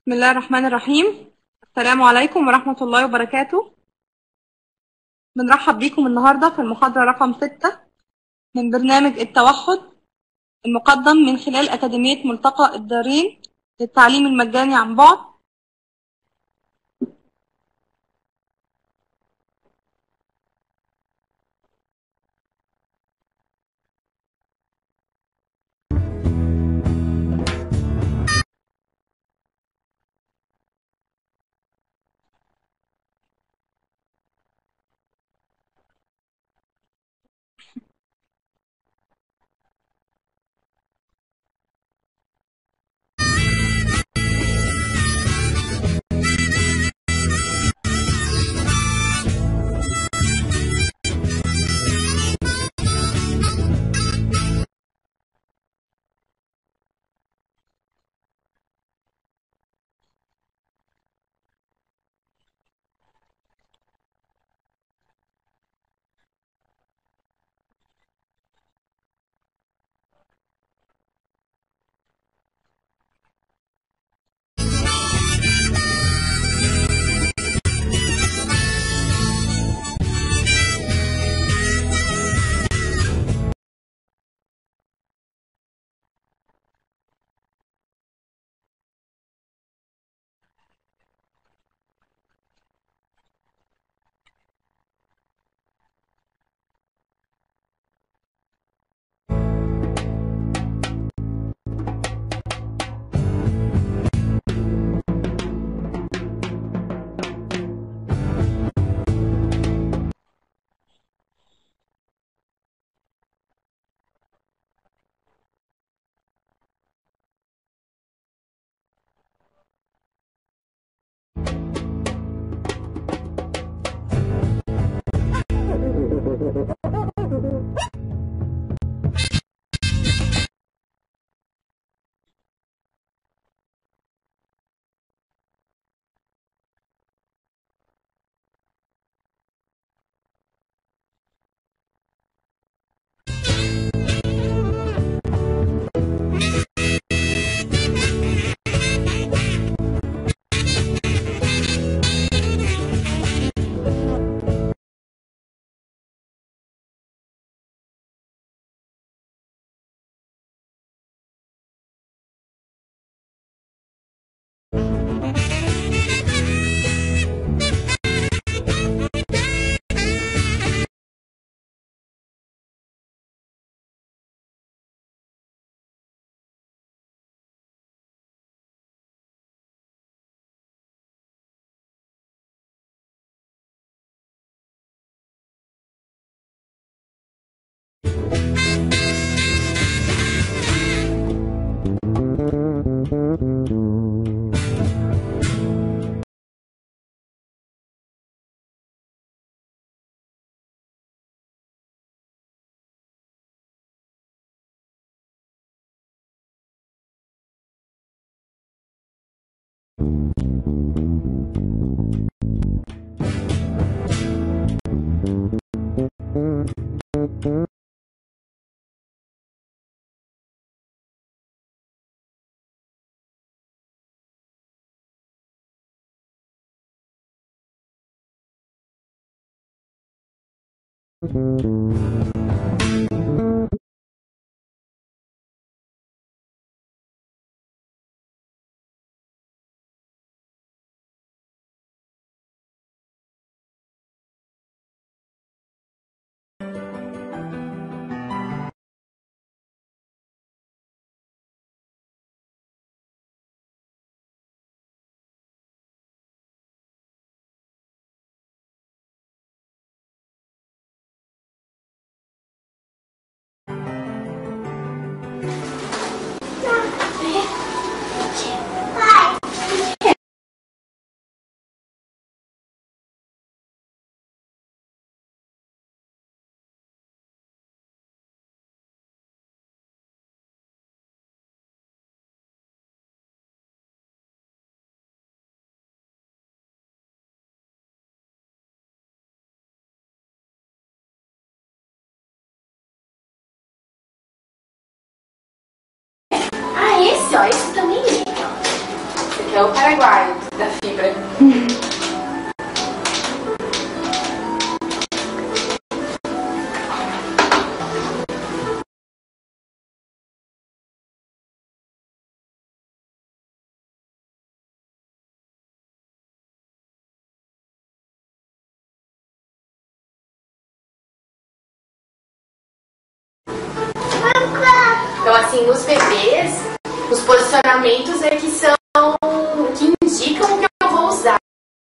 بسم الله الرحمن الرحيم السلام عليكم ورحمة الله وبركاته بنرحب بيكم النهاردة في المحاضرة رقم ستة من برنامج التوحد المقدم من خلال أكاديمية ملتقى الدارين للتعليم المجاني عن بعد É o Paraguai da fibra. Então, assim, nos bebês, os posicionamentos é que são que indicam o que eu vou usar.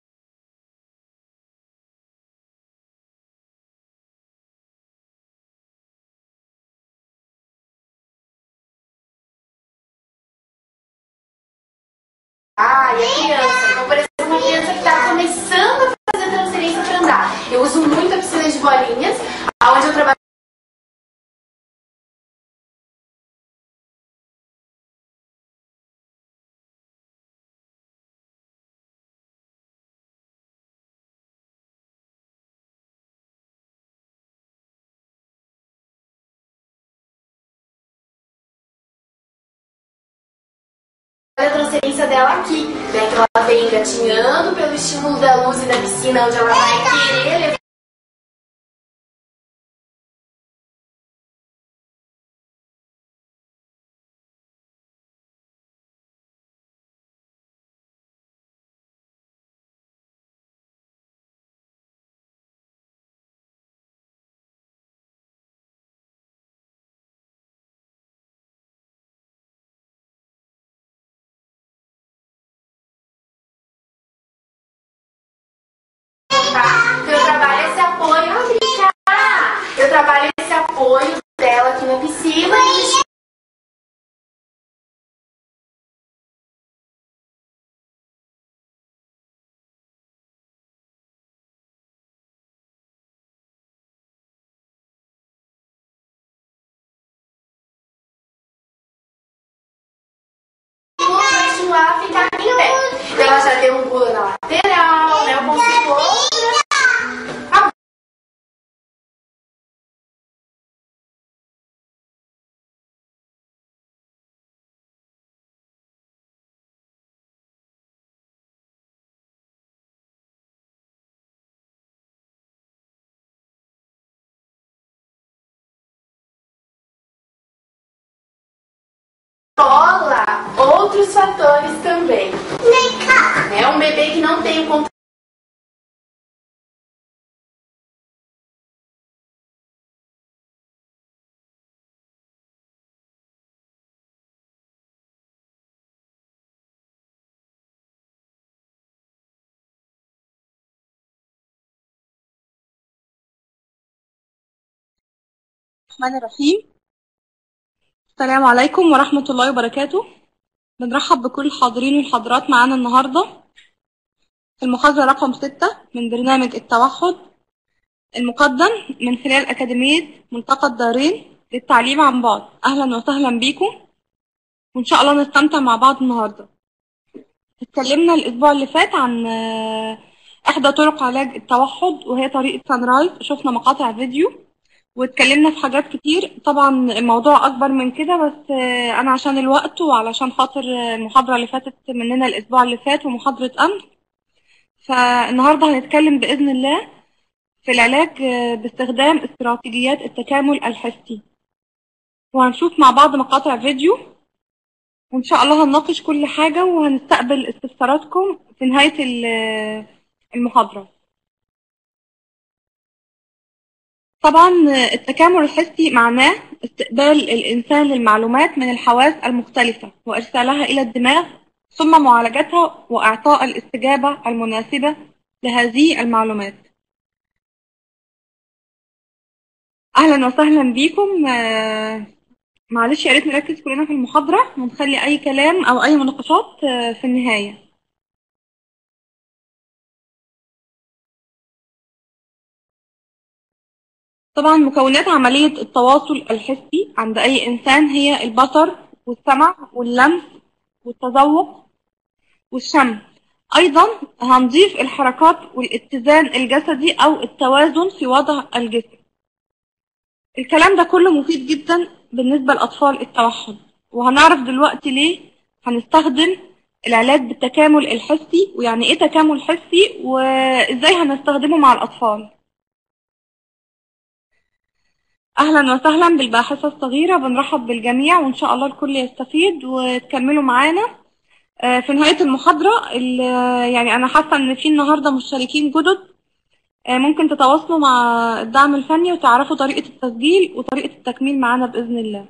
Ah, e a criança. Então, por exemplo, uma criança que está começando a fazer transferência para andar. Eu uso muito a piscina de bolinhas, onde eu trabalho a transferência dela aqui, né? Que ela vem engatinhando pelo estímulo da luz e da piscina, onde ela vai querer levar. tá? Então eu trabalho esse apoio, ó, brincar! Eu trabalho esse apoio dela aqui na piscina e vou continuar a ficar aqui em pé. Então ela já deu um pulo na lateral, né? Eu consigo outra. Ah, Cola outros fatores também. É um bebê que não tem o controle. الرحمن الرحيم السلام عليكم ورحمة الله وبركاته بنرحب بكل الحاضرين والحاضرات معانا النهاردة في المحاضرة رقم ستة من برنامج التوحد المقدم من خلال أكاديمية ملتقى الدارين للتعليم عن بعد أهلا وسهلا بيكم وإن شاء الله نستمتع مع بعض النهاردة اتكلمنا الأسبوع اللي فات عن آه، إحدى طرق علاج التوحد وهي طريقة سانرايز شفنا مقاطع فيديو واتكلمنا في حاجات كتير طبعا الموضوع اكبر من كده بس آه، انا عشان الوقت وعلشان خاطر آه، المحاضرة اللي فاتت مننا الاسبوع اللي فات ومحاضرة امس فالنهاردة هنتكلم باذن الله في العلاج آه، باستخدام استراتيجيات التكامل الحسي وهنشوف مع بعض مقاطع فيديو وان شاء الله هنناقش كل حاجة وهنستقبل استفساراتكم في نهاية ال- المحاضرة طبعا التكامل الحسي معناه استقبال الإنسان للمعلومات من الحواس المختلفة وإرسالها إلى الدماغ ثم معالجتها وإعطاء الاستجابة المناسبة لهذه المعلومات أهلا وسهلا بكم آه، معلش يا ريت نركز كلنا في المحاضرة ونخلي أي كلام أو أي مناقشات آه، في النهاية طبعا مكونات عملية التواصل الحسي عند أي إنسان هي البصر والسمع واللمس والتذوق والشم أيضا هنضيف الحركات والاتزان الجسدي أو التوازن في وضع الجسم الكلام ده كله مفيد جدا بالنسبة لأطفال التوحد وهنعرف دلوقتي ليه هنستخدم العلاج بالتكامل الحسي ويعني ايه تكامل حسي وازاي هنستخدمه مع الاطفال اهلا وسهلا بالباحثة الصغيرة بنرحب بالجميع وان شاء الله الكل يستفيد وتكملوا معانا آه، في نهاية المحاضرة ال- يعني انا حاسة ان في النهاردة مشتركين جدد آه، ممكن تتواصلوا مع الدعم الفني وتعرفوا طريقة التسجيل وطريقة التكميل معانا بإذن الله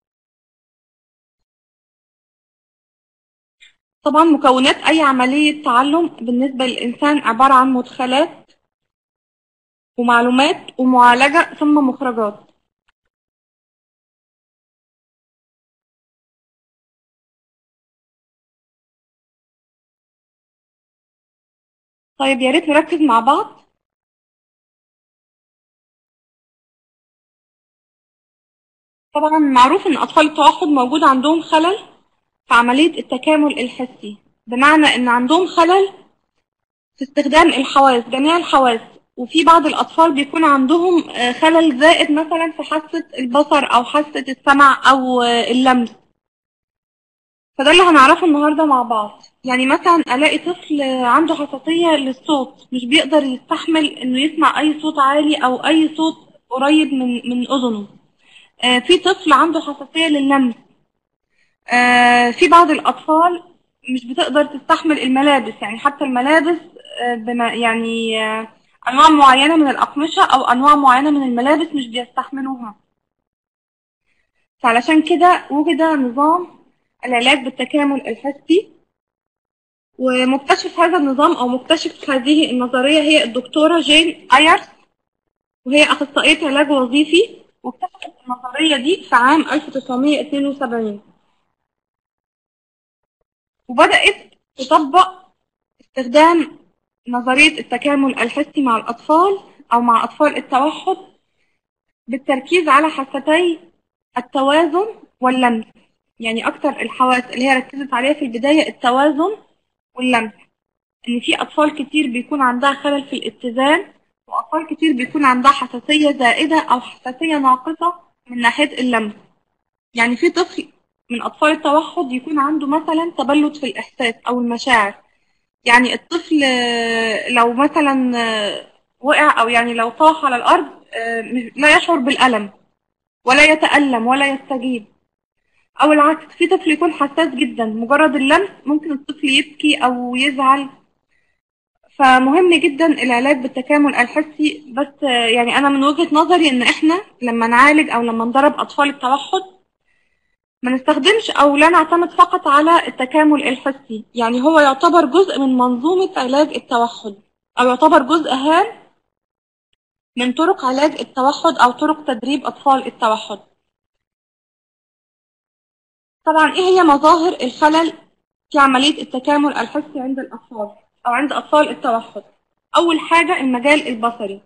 طبعا مكونات أي عملية تعلم بالنسبة للإنسان عبارة عن مدخلات ومعلومات ومعالجة ثم مخرجات طيب يا ريت نركز مع بعض طبعا معروف ان اطفال التوحد موجود عندهم خلل في عملية التكامل الحسي بمعنى ان عندهم خلل في استخدام الحواس جميع الحواس وفي بعض الاطفال بيكون عندهم آه، خلل زائد مثلا في حاسة البصر او حاسة السمع او آه، اللمس فده اللي هنعرفه النهاردة مع بعض يعني مثلا الاقي طفل آه، عنده حساسية للصوت مش بيقدر يستحمل انه يسمع اي صوت عالي او اي صوت قريب من من اذنه آه، في طفل عنده حساسية لللمس آه، في بعض الأطفال مش بتقدر تستحمل الملابس يعني حتى الملابس آه، بما يعني آه، أنواع معينة من الأقمشة أو أنواع معينة من الملابس مش بيستحملوها فعلشان كده وجد نظام العلاج بالتكامل الحسي ومكتشف هذا النظام أو مكتشف هذه النظرية هي الدكتورة جين أيرس وهي أخصائية علاج وظيفي واكتشفت النظرية دي في عام 1972 وبدأت تطبق استخدام نظرية التكامل الحسي مع الأطفال أو مع أطفال التوحد بالتركيز على حاستي التوازن واللمس يعني أكتر الحواس اللي هي ركزت عليها في البداية التوازن واللمس إن في أطفال كتير بيكون عندها خلل في الاتزان وأطفال كتير بيكون عندها حساسية زائدة أو حساسية ناقصة من ناحية اللمس يعني في طفل من أطفال التوحد يكون عنده مثلا تبلد في الإحساس أو المشاعر يعني الطفل آه، لو مثلا آه، وقع أو يعني لو طاح على الأرض آه، مش- لا يشعر بالألم ولا يتألم ولا يستجيب أو العكس في طفل يكون حساس جدا مجرد اللمس ممكن الطفل يبكي أو يزعل فمهم جدا العلاج بالتكامل الحسي بس آه، يعني أنا من وجهة نظري إن إحنا لما نعالج أو لما ندرب أطفال التوحد ما نستخدمش او لا نعتمد فقط على التكامل الحسي يعني هو يعتبر جزء من منظومة علاج التوحد او يعتبر جزء هام من طرق علاج التوحد او طرق تدريب اطفال التوحد طبعا ايه هي مظاهر الخلل في عملية التكامل الحسي عند الاطفال او عند اطفال التوحد اول حاجة المجال البصري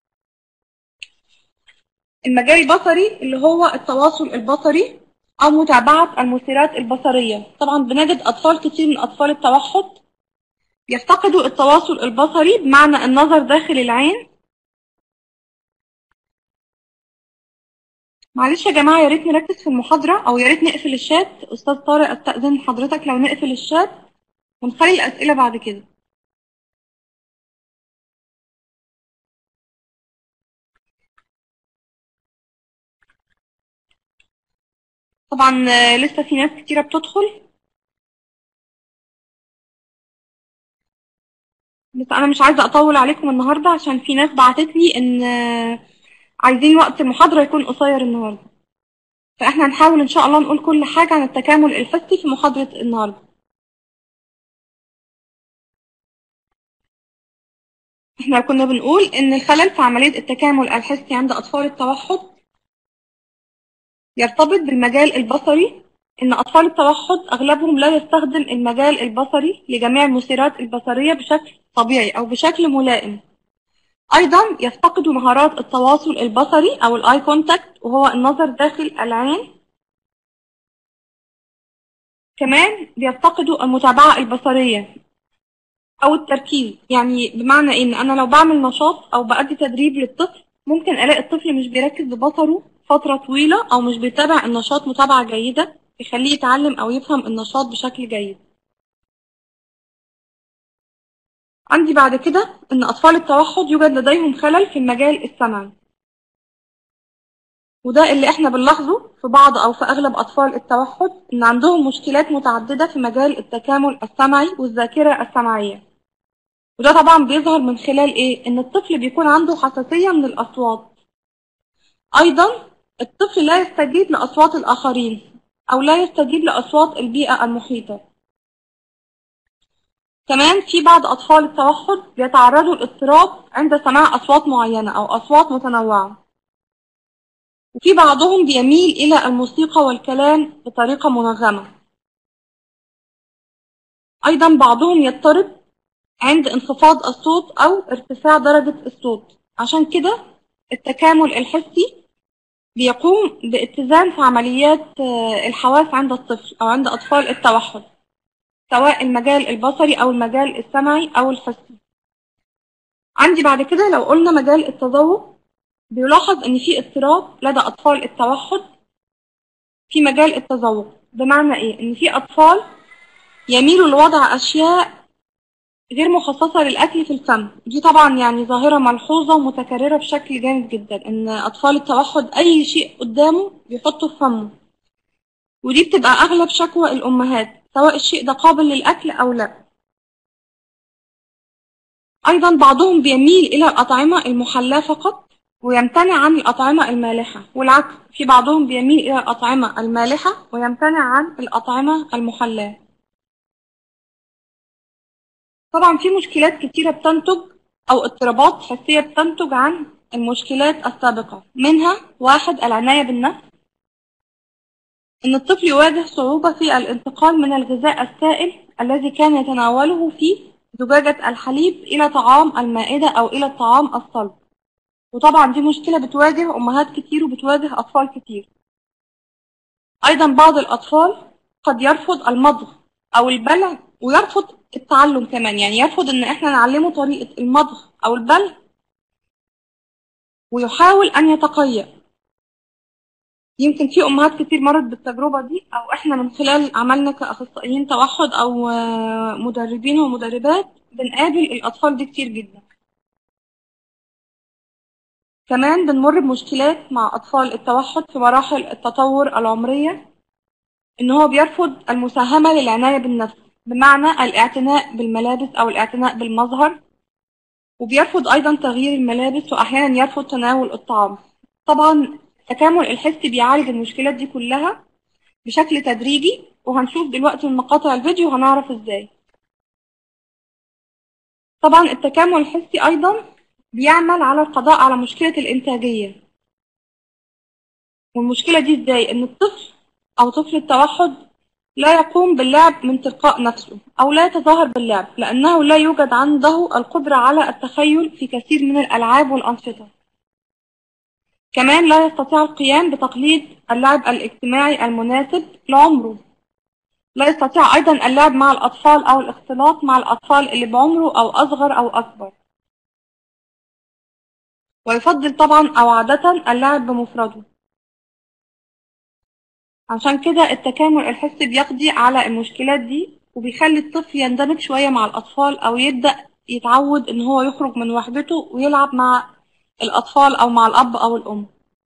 المجال البصري اللي هو التواصل البصري أو متابعة المثيرات البصرية طبعا بنجد أطفال كتير من أطفال التوحد يفتقدوا التواصل البصري بمعنى النظر داخل العين معلش يا جماعة يا ريت نركز في المحاضرة أو يا ريت نقفل الشات أستاذ طارق أستأذن حضرتك لو نقفل الشات ونخلي الأسئلة بعد كده طبعا آه، لسه في ناس كتيرة بتدخل بس أنا مش عايزة أطول عليكم النهاردة عشان في ناس بعتت لي إن آه، عايزين وقت المحاضرة يكون قصير النهاردة فإحنا هنحاول إن شاء الله نقول كل حاجة عن التكامل الحسي في محاضرة النهاردة إحنا كنا بنقول إن الخلل في عملية التكامل الحسي عند أطفال التوحد يرتبط بالمجال البصري إن أطفال التوحد أغلبهم لا يستخدم المجال البصري لجميع المثيرات البصرية بشكل طبيعي أو بشكل ملائم أيضا يفتقدوا مهارات التواصل البصري أو الآي كونتاكت وهو النظر داخل العين كمان بيفتقدوا المتابعة البصرية أو التركيز يعني بمعنى إن أنا لو بعمل نشاط أو بأدي تدريب للطفل ممكن ألاقي الطفل مش بيركز ببصره فترة طويلة أو مش بيتابع النشاط متابعة جيدة يخليه يتعلم أو يفهم النشاط بشكل جيد عندي بعد كده إن أطفال التوحد يوجد لديهم خلل في المجال السمعي وده اللي احنا بنلاحظه في بعض أو في أغلب أطفال التوحد إن عندهم مشكلات متعددة في مجال التكامل السمعي والذاكرة السمعية وده طبعا بيظهر من خلال إيه؟ إن الطفل بيكون عنده حساسية من الأصوات أيضا الطفل لا يستجيب لأصوات الآخرين أو لا يستجيب لأصوات البيئة المحيطة كمان في بعض أطفال التوحد بيتعرضوا لاضطراب عند سماع أصوات معينة أو أصوات متنوعة وفي بعضهم بيميل إلى الموسيقى والكلام بطريقة منغمة أيضا بعضهم يضطرب عند انخفاض الصوت أو ارتفاع درجة الصوت عشان كده التكامل الحسي بيقوم باتزان في عمليات آه، الحواس عند الطفل أو عند أطفال التوحد سواء المجال البصري أو المجال السمعي أو الحسي عندي بعد كده لو قلنا مجال التذوق بيلاحظ إن في اضطراب لدى أطفال التوحد في مجال التذوق بمعنى إيه؟ إن في أطفال يميلوا لوضع أشياء غير مخصصة للأكل في الفم دي طبعا يعني ظاهرة ملحوظة ومتكررة بشكل جامد جدا إن أطفال التوحد أي شيء قدامه بيحطه في فمه ودي بتبقى أغلب شكوى الأمهات سواء الشيء ده قابل للأكل أو لا أيضا بعضهم بيميل إلى الأطعمة المحلاة فقط ويمتنع عن الأطعمة المالحة والعكس في بعضهم بيميل إلى الأطعمة المالحة ويمتنع عن الأطعمة المحلاة طبعا في مشكلات كتيرة بتنتج أو اضطرابات حسية بتنتج عن المشكلات السابقة منها واحد العناية بالنفس إن الطفل يواجه صعوبة في الانتقال من الغذاء السائل الذي كان يتناوله في زجاجة الحليب إلى طعام المائدة أو إلى الطعام الصلب وطبعا دي مشكلة بتواجه أمهات كتير وبتواجه أطفال كتير أيضا بعض الأطفال قد يرفض المضغ أو البلع ويرفض التعلم كمان يعني يرفض إن إحنا نعلمه طريقة المضغ أو البلع ويحاول أن يتقيأ يمكن في أمهات كتير مرت بالتجربة دي أو إحنا من خلال عملنا كأخصائيين توحد أو آه، مدربين ومدربات بنقابل الأطفال دي كتير جدا كمان بنمر بمشكلات مع أطفال التوحد في مراحل التطور العمرية إن هو بيرفض المساهمة للعناية بالنفس بمعنى الاعتناء بالملابس أو الاعتناء بالمظهر وبيرفض أيضا تغيير الملابس وأحيانا يرفض تناول الطعام طبعا التكامل الحسي بيعالج المشكلات دي كلها بشكل تدريجي وهنشوف دلوقتي من مقاطع الفيديو هنعرف ازاي طبعا التكامل الحسي أيضا بيعمل على القضاء على مشكلة الإنتاجية والمشكلة دي ازاي ان الطفل أو طفل التوحد لا يقوم باللعب من تلقاء نفسه أو لا يتظاهر باللعب لأنه لا يوجد عنده القدرة على التخيل في كثير من الألعاب والأنشطة كمان لا يستطيع القيام بتقليد اللعب الاجتماعي المناسب لعمره لا يستطيع أيضا اللعب مع الأطفال أو الاختلاط مع الأطفال اللي بعمره أو أصغر أو أكبر ويفضل طبعا أو عادة اللعب بمفرده عشان كده التكامل الحسي بيقضي على المشكلات دي وبيخلي الطفل يندمج شوية مع الأطفال أو يبدأ يتعود إن هو يخرج من وحدته ويلعب مع الأطفال أو مع الأب أو الأم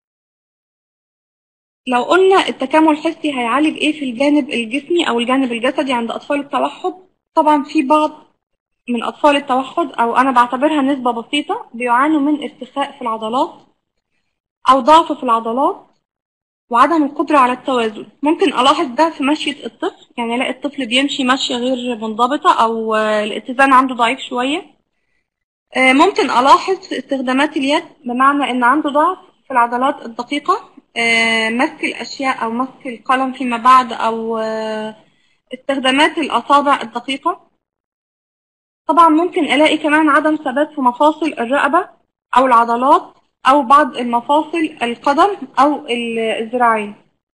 لو قلنا التكامل الحسي هيعالج إيه في الجانب الجسمي أو الجانب الجسدي عند أطفال التوحد طبعا في بعض من أطفال التوحد أو أنا بعتبرها نسبة بسيطة بيعانوا من ارتخاء في العضلات أو ضعف في العضلات وعدم القدرة على التوازن ممكن ألاحظ ده في مشية الطفل يعني ألاقي الطفل بيمشي مشية غير منضبطة أو آه، الاتزان عنده ضعيف شوية آه، ممكن ألاحظ في استخدامات اليد بمعنى إن عنده ضعف في العضلات الدقيقة آه، مسك الأشياء أو مسك القلم فيما بعد أو آه، استخدامات الأصابع الدقيقة طبعا ممكن ألاقي كمان عدم ثبات في مفاصل الرقبة أو العضلات أو بعض المفاصل القدم أو ال- الذراعين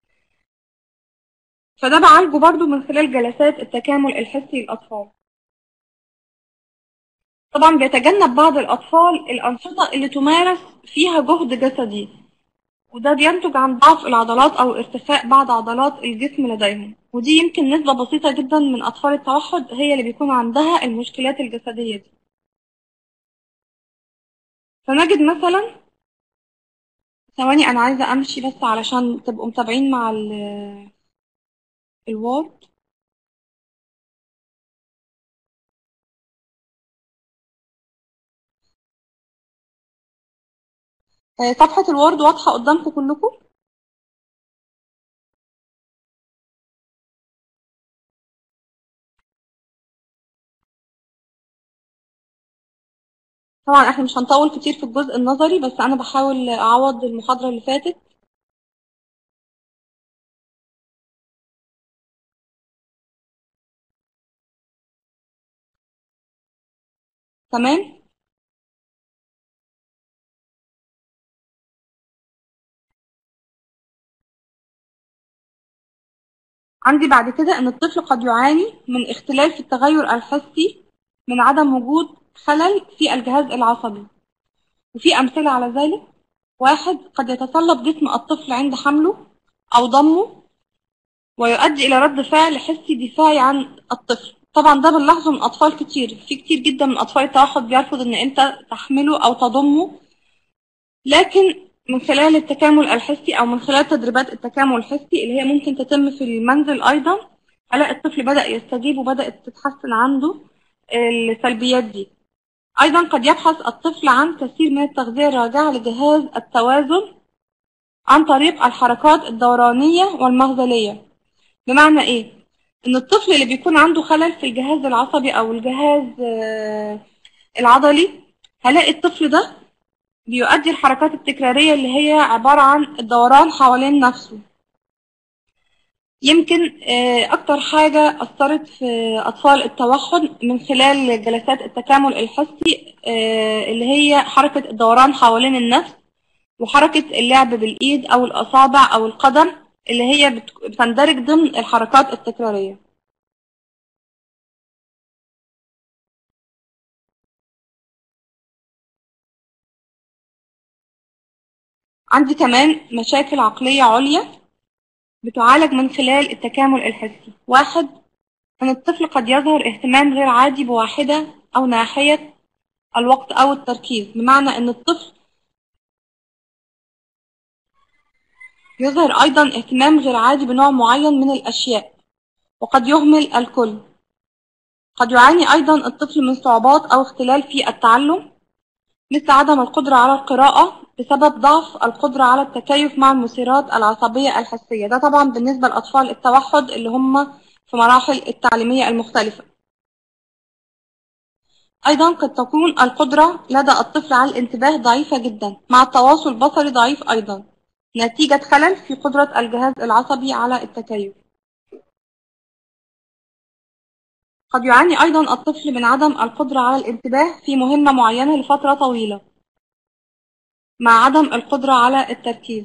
فده بعالجه برضو من خلال جلسات التكامل الحسي للأطفال طبعا بيتجنب بعض الأطفال الأنشطة اللي تمارس فيها جهد جسدي وده بينتج عن ضعف العضلات أو ارتخاء بعض عضلات الجسم لديهم ودي يمكن نسبة بسيطة جدا من أطفال التوحد هي اللي بيكون عندها المشكلات الجسدية دي فنجد مثلا ثواني انا عايزة امشي بس علشان تبقوا متابعين مع ال الوورد آه، صفحة الوورد واضحة قدامكم كلكم طبعا احنا مش هنطول كتير في الجزء النظري بس انا بحاول اعوض المحاضرة اللي فاتت تمام عندي بعد كده ان الطفل قد يعاني من اختلال في التغير الحسي من عدم وجود خلل في الجهاز العصبي وفي امثلة على ذلك واحد قد يتصلب جسم الطفل عند حمله او ضمه ويؤدي الى رد فعل حسي دفاعي عن الطفل طبعا ده بنلاحظه من اطفال كتير في كتير جدا من اطفال التوحد بيرفض ان انت تحمله او تضمه لكن من خلال التكامل الحسي او من خلال تدريبات التكامل الحسي اللي هي ممكن تتم في المنزل ايضا هلاقي الطفل بدأ يستجيب وبدأت تتحسن عنده السلبيات دي ايضا قد يبحث الطفل عن كثير من التغذية الراجعة لجهاز التوازن عن طريق الحركات الدورانية والمغزلية بمعنى ايه ان الطفل اللي بيكون عنده خلل في الجهاز العصبي او الجهاز آه، العضلي هلاقي الطفل ده بيؤدي الحركات التكرارية اللي هي عبارة عن الدوران حوالين نفسه يمكن آه، أكتر حاجة أثرت في أطفال التوحد من خلال جلسات التكامل الحسي آه، اللي هي حركة الدوران حوالين النفس وحركة اللعب بالإيد أو الأصابع أو القدم اللي هي بت- بتندرج ضمن الحركات التكرارية عندي كمان مشاكل عقلية عليا بتعالج من خلال التكامل الحسي واحد أن الطفل قد يظهر اهتمام غير عادي بواحدة أو ناحية الوقت أو التركيز بمعنى أن الطفل يظهر أيضا اهتمام غير عادي بنوع معين من الأشياء وقد يهمل الكل قد يعاني أيضا الطفل من صعوبات أو اختلال في التعلم مثل عدم القدرة على القراءة بسبب ضعف القدرة على التكيف مع المثيرات العصبية الحسية ده طبعا بالنسبة لأطفال التوحد اللي هم في مراحل التعليمية المختلفة أيضا قد تكون القدرة لدى الطفل على الانتباه ضعيفة جدا مع التواصل البصري ضعيف أيضا نتيجة خلل في قدرة الجهاز العصبي على التكيف قد يعاني أيضا الطفل من عدم القدرة على الانتباه في مهمة معينة لفترة طويلة مع عدم القدرة على التركيز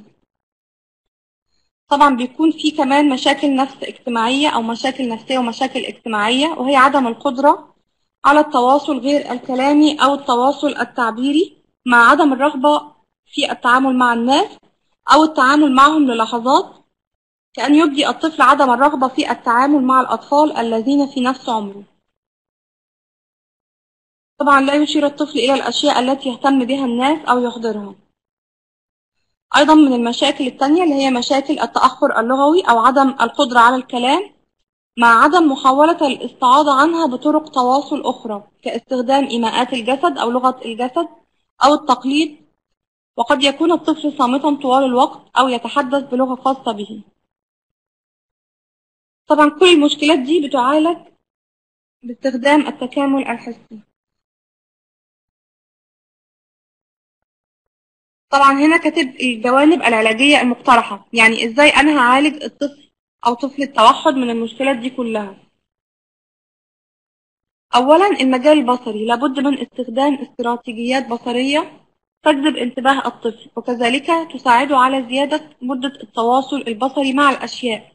طبعا بيكون في كمان مشاكل نفس اجتماعية أو مشاكل نفسية ومشاكل اجتماعية وهي عدم القدرة على التواصل غير الكلامي أو التواصل التعبيري مع عدم الرغبة في التعامل مع الناس أو التعامل معهم للحظات كأن يبدي الطفل عدم الرغبة في التعامل مع الأطفال الذين في نفس عمره طبعا لا يشير الطفل إلى الأشياء التي يهتم بها الناس أو يحضرها أيضا من المشاكل التانية اللي هي مشاكل التأخر اللغوي أو عدم القدرة على الكلام مع عدم محاولة الاستعاضة عنها بطرق تواصل أخرى كاستخدام إيماءات الجسد أو لغة الجسد أو التقليد وقد يكون الطفل صامتا طوال الوقت أو يتحدث بلغة خاصة به طبعا كل المشكلات دي بتعالج باستخدام التكامل الحسي طبعا هنا كاتب الجوانب العلاجية المقترحة يعني ازاي انا هعالج الطفل او طفل التوحد من المشكلات دي كلها اولا المجال البصري لابد من استخدام استراتيجيات بصرية تجذب انتباه الطفل وكذلك تساعده على زيادة مدة التواصل البصري مع الاشياء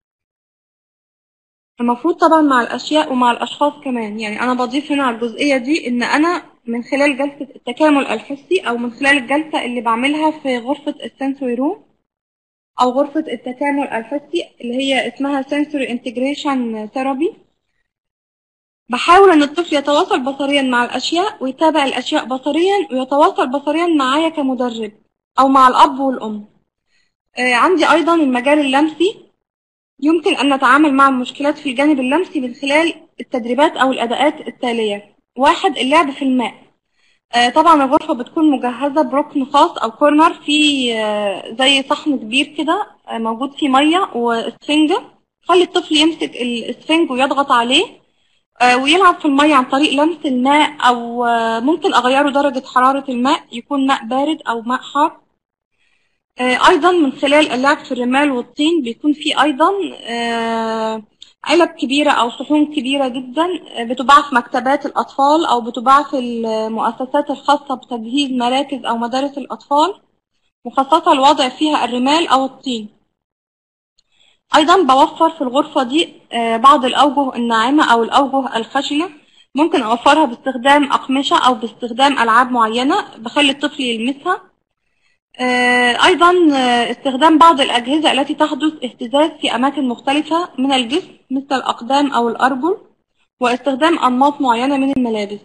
المفروض طبعا مع الاشياء ومع الاشخاص كمان يعني انا بضيف هنا على الجزئية دي ان انا من خلال جلسة التكامل الحسي او من خلال الجلسة اللي بعملها في غرفة السنسوري روم او غرفة التكامل الحسي اللي هي اسمها sensory integration therapy بحاول ان الطفل يتواصل بصريا مع الاشياء ويتابع الاشياء بصريا ويتواصل بصريا معايا كمدرب او مع الاب والام آه، عندي ايضا المجال اللمسي يمكن ان نتعامل مع المشكلات في الجانب اللمسي من خلال التدريبات او الاداءات التاليه واحد اللعب في الماء آه، طبعا الغرفة بتكون مجهزة بركن خاص أو كورنر فيه آه، زي صحن كبير كده آه، موجود فيه مية وإسفنجة خلي الطفل يمسك الإسفنج ويضغط عليه آه، ويلعب في المية عن طريق لمس الماء أو آه، ممكن أغيره درجة حرارة الماء يكون ماء بارد أو ماء حار آه، أيضا من خلال اللعب في الرمال والطين بيكون في أيضا آه، علب كبيرة أو صحون كبيرة جدا آه، بتباع في مكتبات الأطفال أو بتباع في المؤسسات الخاصة بتجهيز مراكز أو مدارس الأطفال مخصصة الوضع فيها الرمال أو الطين أيضا بوفر في الغرفة دي آه، بعض الأوجه الناعمة أو الأوجه الخشنة ممكن أوفرها باستخدام أقمشة أو باستخدام ألعاب معينة بخلي الطفل يلمسها آه، أيضا آه، استخدام بعض الأجهزة التي تحدث اهتزاز في أماكن مختلفة من الجسم مثل الأقدام أو الأرجل واستخدام أنماط معينة من الملابس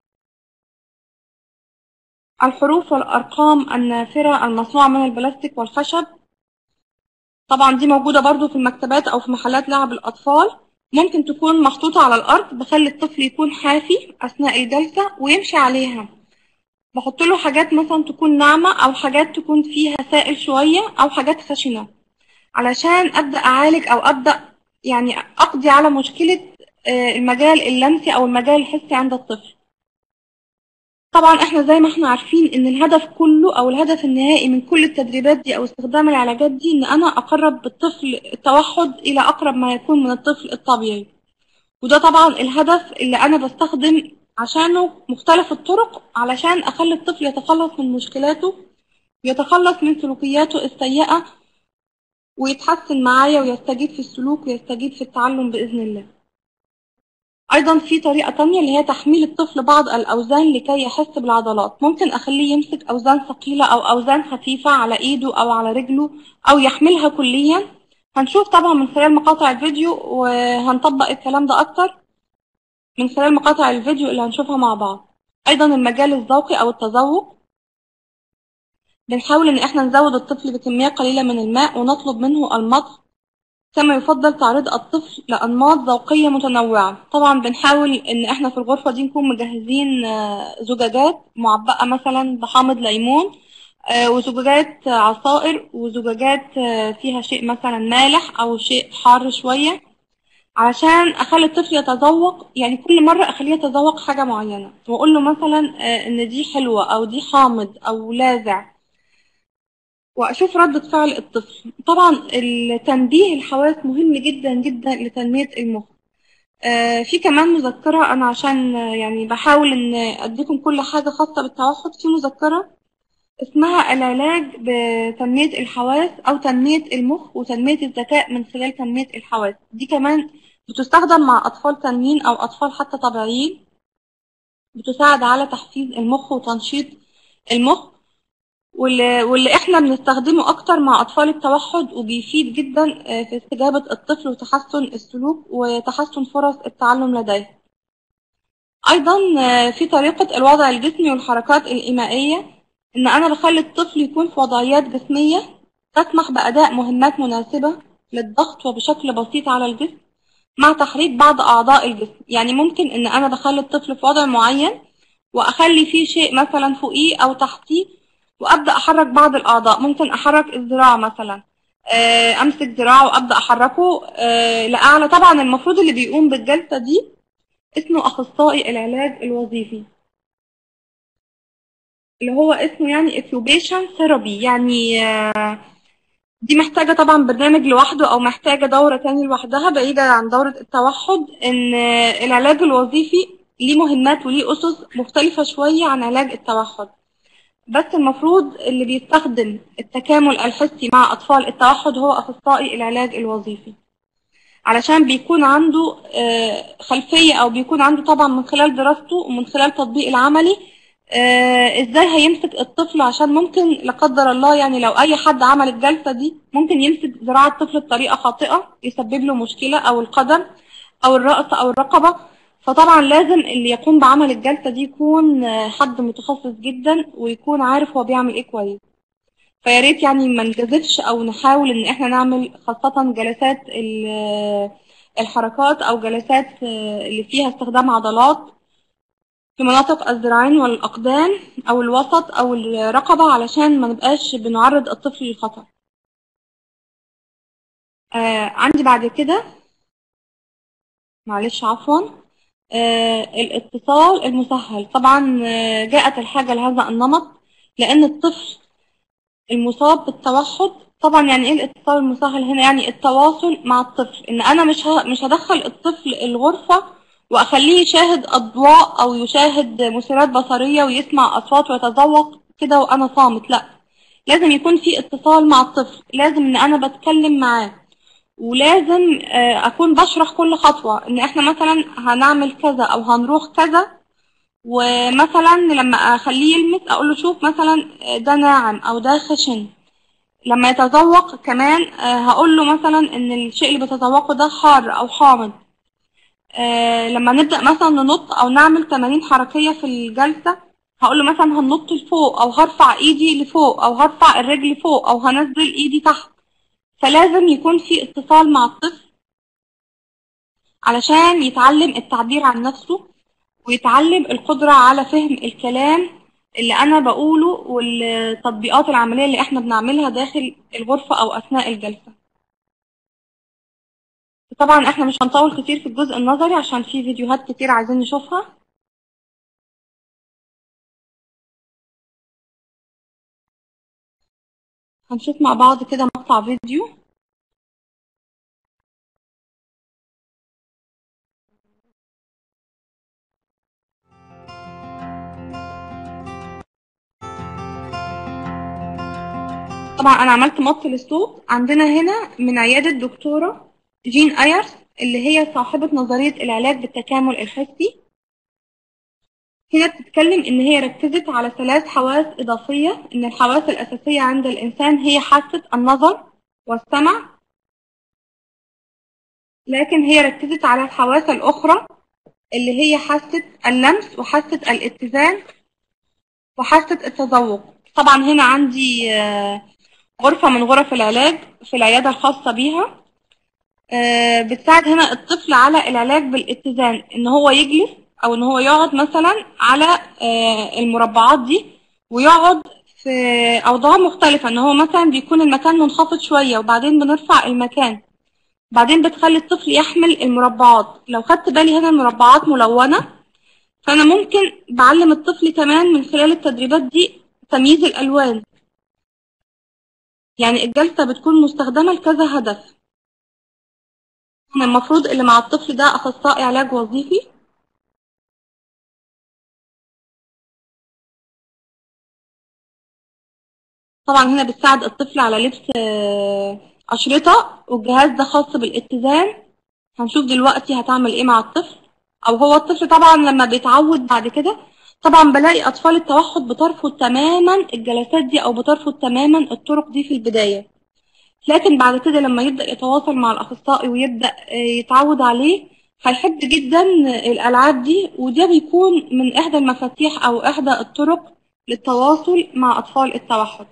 الحروف والأرقام النافرة المصنوعة من البلاستيك والخشب طبعا دي موجودة برضو في المكتبات أو في محلات لعب الأطفال ممكن تكون محطوطة على الأرض بخلي الطفل يكون حافي أثناء الجلسة ويمشي عليها بحط له حاجات مثلا تكون ناعمة أو حاجات تكون فيها سائل شوية أو حاجات خشنة علشان أبدأ أعالج أو أبدأ يعني أقضي على مشكلة آه، المجال اللمسي أو المجال الحسي عند الطفل طبعا احنا زي ما احنا عارفين ان الهدف كله او الهدف النهائي من كل التدريبات دي او استخدام العلاجات دي ان انا اقرب بالطفل التوحد الى اقرب ما يكون من الطفل الطبيعي وده طبعا الهدف اللي انا بستخدم عشانه مختلف الطرق علشان اخلي الطفل يتخلص من مشكلاته ويتخلص من سلوكياته السيئة ويتحسن معايا ويستجيب في السلوك ويستجيب في التعلم بإذن الله أيضا في طريقة تانية اللي هي تحميل الطفل بعض الأوزان لكي يحس بالعضلات ممكن أخليه يمسك أوزان ثقيلة أو أوزان خفيفة على إيده أو على رجله أو يحملها كليا هنشوف طبعا من خلال مقاطع الفيديو وهنطبق الكلام ده أكتر من خلال مقاطع الفيديو اللي هنشوفها مع بعض أيضا المجال الذوقي أو التذوق بنحاول إن إحنا نزود الطفل بكمية قليلة من الماء ونطلب منه المضغ كما يفضل تعريض الطفل لأنماط ذوقية متنوعة طبعا بنحاول إن إحنا في الغرفة دي نكون مجهزين آه، زجاجات معبأة مثلا بحامض ليمون آه، وزجاجات عصائر وزجاجات آه، فيها شيء مثلا مالح أو شيء حار شوية علشان أخلي الطفل يتذوق يعني كل مرة أخليه يتذوق حاجة معينة وأقول له مثلا آه، إن دي حلوة أو دي حامض أو لاذع وأشوف ردة فعل الطفل طبعا التنبيه الحواس مهم جدا جدا لتنمية المخ آه، في كمان مذكرة أنا عشان آه، يعني بحاول إن أديكم كل حاجة خاصة بالتوحد في مذكرة اسمها العلاج بتنمية الحواس أو تنمية المخ وتنمية الذكاء من خلال تنمية الحواس دي كمان بتستخدم مع أطفال تانيين أو أطفال حتى طبيعيين بتساعد على تحفيز المخ وتنشيط المخ واللي, واللي احنا بنستخدمه اكتر مع اطفال التوحد وبيفيد جدا آه، في استجابة الطفل وتحسن السلوك وتحسن فرص التعلم لديه ايضا آه، في طريقة الوضع الجسمي والحركات الايمائية ان انا بخلي الطفل يكون في وضعيات جسمية تسمح باداء مهمات مناسبة للضغط وبشكل بسيط على الجسم مع تحريك بعض اعضاء الجسم يعني ممكن ان انا بخلي الطفل في وضع معين واخلي فيه شيء مثلا فوقيه او تحتيه وابدا احرك بعض الاعضاء ممكن احرك الذراع مثلا آه، امسك ذراعه وابدا احركه آه، لاعلى طبعا المفروض اللي بيقوم بالجلسه دي اسمه اخصائي العلاج الوظيفي اللي هو اسمه يعني occupation therapy يعني آه، دي محتاجة طبعا برنامج لوحده أو محتاجة دورة تاني لوحدها بعيدة عن دورة التوحد إن آه، العلاج الوظيفي ليه مهمات وليه أسس مختلفة شوية عن علاج التوحد بس المفروض اللي بيستخدم التكامل الحسي مع أطفال التوحد هو أخصائي العلاج الوظيفي علشان بيكون عنده آه، خلفية أو بيكون عنده طبعا من خلال دراسته ومن خلال تطبيق العملي آه، ازاي هيمسك الطفل عشان ممكن لا قدر الله يعني لو اي حد عمل الجلسة دي ممكن يمسك ذراع الطفل بطريقة خاطئة يسبب له مشكلة او القدم او الرأس او الرقبة فطبعا لازم اللي يقوم بعمل الجلسة دي يكون آه، حد متخصص جدا ويكون عارف هو بيعمل ايه كويس فيا ريت يعني ما نجازفش او نحاول ان احنا نعمل خاصة جلسات ال- آه، الحركات او جلسات آه، اللي فيها استخدام عضلات في مناطق الذراعين والأقدام أو الوسط أو الرقبة علشان ما نبقاش بنعرض الطفل للخطر آه عندي بعد كده معلش عفوا آه الاتصال المسهل طبعا آه جاءت الحاجة لهذا النمط لأن الطفل المصاب بالتوحد طبعا يعني ايه الاتصال المسهل هنا يعني التواصل مع الطفل ان انا مش ه- مش هدخل الطفل الغرفة واخليه يشاهد اضواء او يشاهد مثيرات بصرية ويسمع اصوات ويتذوق كده وانا صامت لا لازم يكون في اتصال مع الطفل لازم ان انا بتكلم معاه ولازم آه، اكون بشرح كل خطوة ان احنا مثلا هنعمل كذا او هنروح كذا ومثلا لما اخليه يلمس اقول له شوف مثلا ده ناعم او ده خشن لما يتذوق كمان آه، هقول له مثلا ان الشيء اللي بيتذوقه ده حار او حامض آه، لما نبدأ مثلا ننط او نعمل تمارين حركية في الجلسة هقول له مثلا هننط لفوق او هرفع ايدي لفوق او هرفع الرجل فوق او هنزل ايدي تحت فلازم يكون في اتصال مع الطفل علشان يتعلم التعبير عن نفسه ويتعلم القدرة على فهم الكلام اللي أنا بقوله والتطبيقات العملية اللي احنا بنعملها داخل الغرفة أو أثناء الجلسة طبعا احنا مش هنطول كتير في الجزء النظري عشان في فيديوهات كتير عايزين نشوفها هنشوف مع بعض كده مقطع فيديو طبعا انا عملت مط للصوت عندنا هنا من عيادة دكتورة جين ايرس اللي هي صاحبة نظرية العلاج بالتكامل الحسي هنا بتتكلم ان هي ركزت على ثلاث حواس اضافية ان الحواس الاساسية عند الانسان هي حاسة النظر والسمع لكن هي ركزت على الحواس الاخرى اللي هي حاسة اللمس وحاسة الاتزان وحاسة التذوق طبعا هنا عندي آه، غرفة من غرف العلاج في العيادة الخاصة بيها آه، بتساعد هنا الطفل على العلاج بالاتزان ان هو يجلس او ان هو يقعد مثلا على آه، المربعات دي ويقعد في اوضاع مختلفة ان هو مثلا بيكون المكان منخفض شوية وبعدين بنرفع المكان بعدين بتخلي الطفل يحمل المربعات لو خدت بالي هنا المربعات ملونة فانا ممكن بعلم الطفل كمان من خلال التدريبات دي تمييز الالوان يعني الجلسة بتكون مستخدمة لكذا هدف احنا المفروض اللي مع الطفل ده اخصائي علاج وظيفي طبعا هنا بتساعد الطفل على لبس آه، أشرطة والجهاز ده خاص بالاتزان هنشوف دلوقتي هتعمل ايه مع الطفل او هو الطفل طبعا لما بيتعود بعد كده طبعا بلاقي اطفال التوحد بترفض تماما الجلسات دي او بترفض تماما الطرق دي في البداية لكن بعد كده لما يبدأ يتواصل مع الأخصائي ويبدأ آه، يتعود عليه هيحب جدا الألعاب دي وده بيكون من إحدى المفاتيح أو إحدى الطرق للتواصل مع أطفال التوحد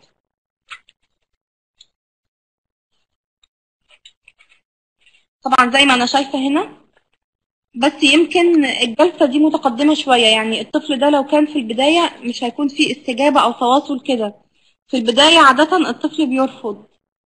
طبعا زي ما أنا شايفة هنا بس يمكن الجلسة دي متقدمة شوية يعني الطفل ده لو كان في البداية مش هيكون فيه استجابة أو تواصل كده في البداية عادة الطفل بيرفض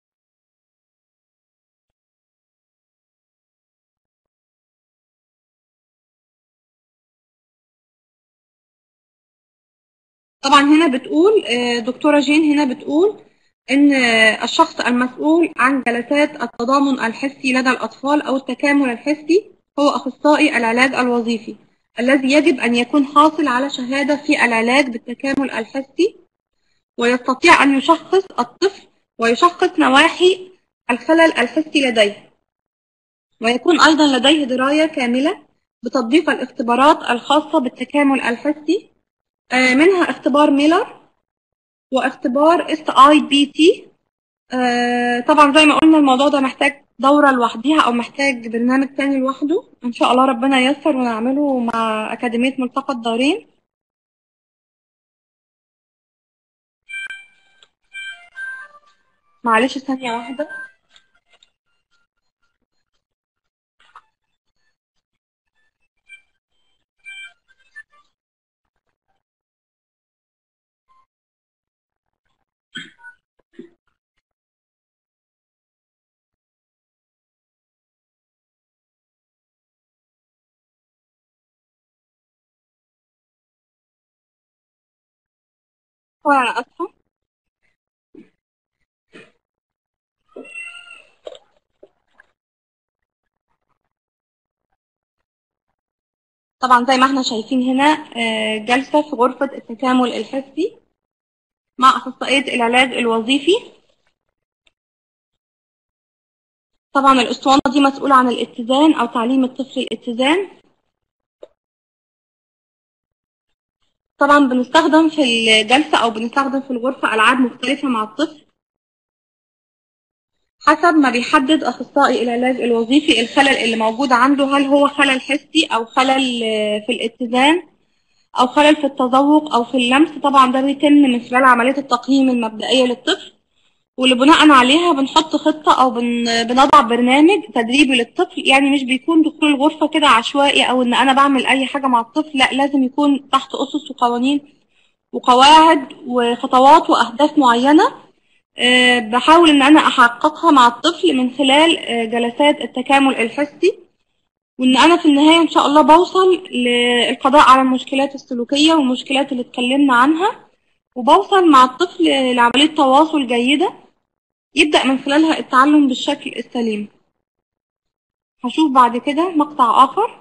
طبعا هنا بتقول آه، دكتورة جين هنا بتقول إن آه، الشخص المسؤول عن جلسات التضامن الحسي لدى الأطفال أو التكامل الحسي هو أخصائي العلاج الوظيفي الذي يجب أن يكون حاصل على شهادة في العلاج بالتكامل الحسي ويستطيع أن يشخص الطفل ويشخص نواحي الخلل الحسي لديه ويكون أيضا لديه دراية كاملة بتطبيق الاختبارات الخاصة بالتكامل الحسي آه، منها اختبار ميلر واختبار اس اي بي تي آه، طبعا زي ما قلنا الموضوع ده محتاج دورة لوحديها أو محتاج برنامج تاني لوحده إن شاء الله ربنا ييسر ونعمله مع أكاديمية ملتقى الدارين معلش ثانية واحدة أنا آسفة طبعا زي ما احنا شايفين هنا آه، جلسة في غرفة التكامل الحسي مع أخصائية العلاج الوظيفي طبعا الأسطوانة دي مسؤولة عن الاتزان أو تعليم الطفل الاتزان طبعا بنستخدم في الجلسة أو بنستخدم في الغرفة ألعاب مختلفة مع الطفل حسب ما بيحدد أخصائي العلاج الوظيفي الخلل اللي موجود عنده هل هو خلل حسي أو خلل آه، في الاتزان أو خلل في التذوق أو في اللمس طبعا ده بيتم من خلال عملية التقييم المبدئية للطفل واللي بناء عليها بنحط خطة أو بن... بنضع برنامج تدريبي للطفل يعني مش بيكون دخول الغرفة كده عشوائي أو إن أنا بعمل أي حاجة مع الطفل لا لازم يكون تحت أسس وقوانين وقواعد وخطوات وأهداف معينة آه، بحاول إن أنا أحققها مع الطفل من خلال آه، جلسات التكامل الحسي وإن أنا في النهاية إن شاء الله بوصل للقضاء على المشكلات السلوكية والمشكلات اللي اتكلمنا عنها وبوصل مع الطفل لعملية تواصل جيدة يبدأ من خلالها التعلم بالشكل السليم هشوف بعد كده مقطع آخر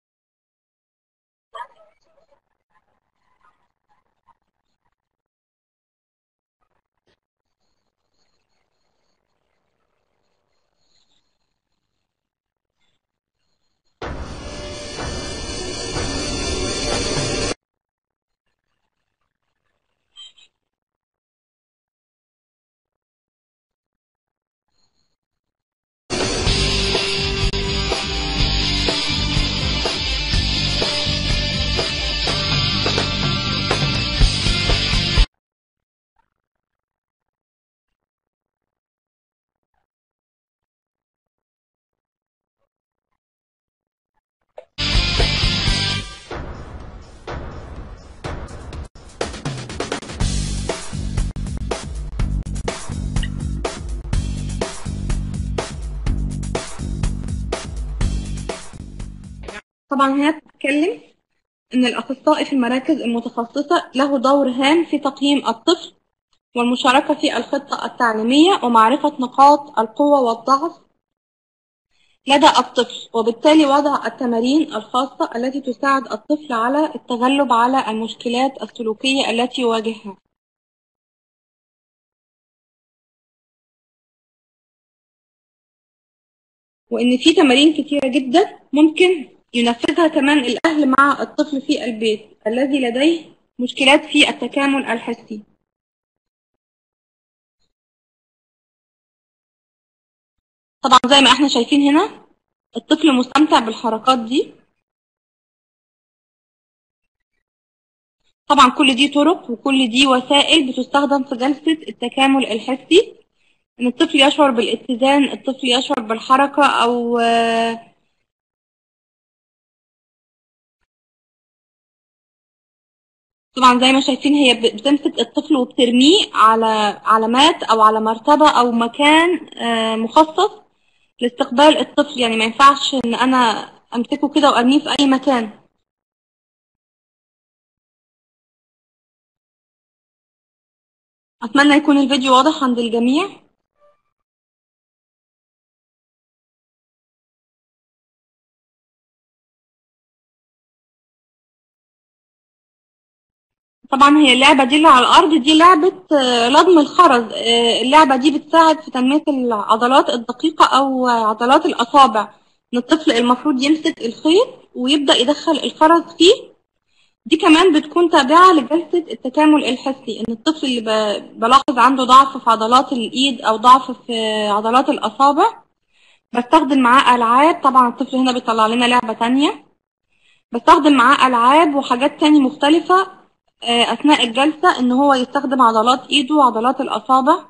طبعا هنا بتتكلم إن الأخصائي في المراكز المتخصصة له دور هام في تقييم الطفل والمشاركة في الخطة التعليمية ومعرفة نقاط القوة والضعف لدى الطفل وبالتالي وضع التمارين الخاصة التي تساعد الطفل على التغلب على المشكلات السلوكية التي يواجهها وإن في تمارين كتيرة جدا ممكن ينفذها كمان الأهل مع الطفل في البيت الذي لديه مشكلات في التكامل الحسي طبعا زي ما احنا شايفين هنا الطفل مستمتع بالحركات دي طبعا كل دي طرق وكل دي وسائل بتستخدم في جلسة التكامل الحسي ان الطفل يشعر بالاتزان الطفل يشعر بالحركة او آه، طبعا زي ما شايفين هي ب- بتمسك الطفل وبترميه على علامات او على مرتبة او مكان آه، مخصص لاستقبال الطفل يعني ما ينفعش ان انا امسكه كده وارميه في اي مكان اتمنى يكون الفيديو واضح عند الجميع طبعا هي اللعبة دي اللي على الأرض دي لعبة آه، لضم الخرز آه، اللعبة دي بتساعد في تنمية العضلات الدقيقة أو عضلات الأصابع إن الطفل المفروض يمسك الخيط ويبدأ يدخل الخرز فيه دي كمان بتكون تابعة لجلسة التكامل الحسي إن الطفل اللي ب- بلاحظ عنده ضعف في عضلات الإيد أو ضعف في عضلات الأصابع بستخدم معاه ألعاب طبعا الطفل هنا بيطلع لنا لعبة تانية بستخدم معاه ألعاب وحاجات تاني مختلفة آه، أثناء الجلسة إن هو يستخدم عضلات إيده وعضلات الأصابع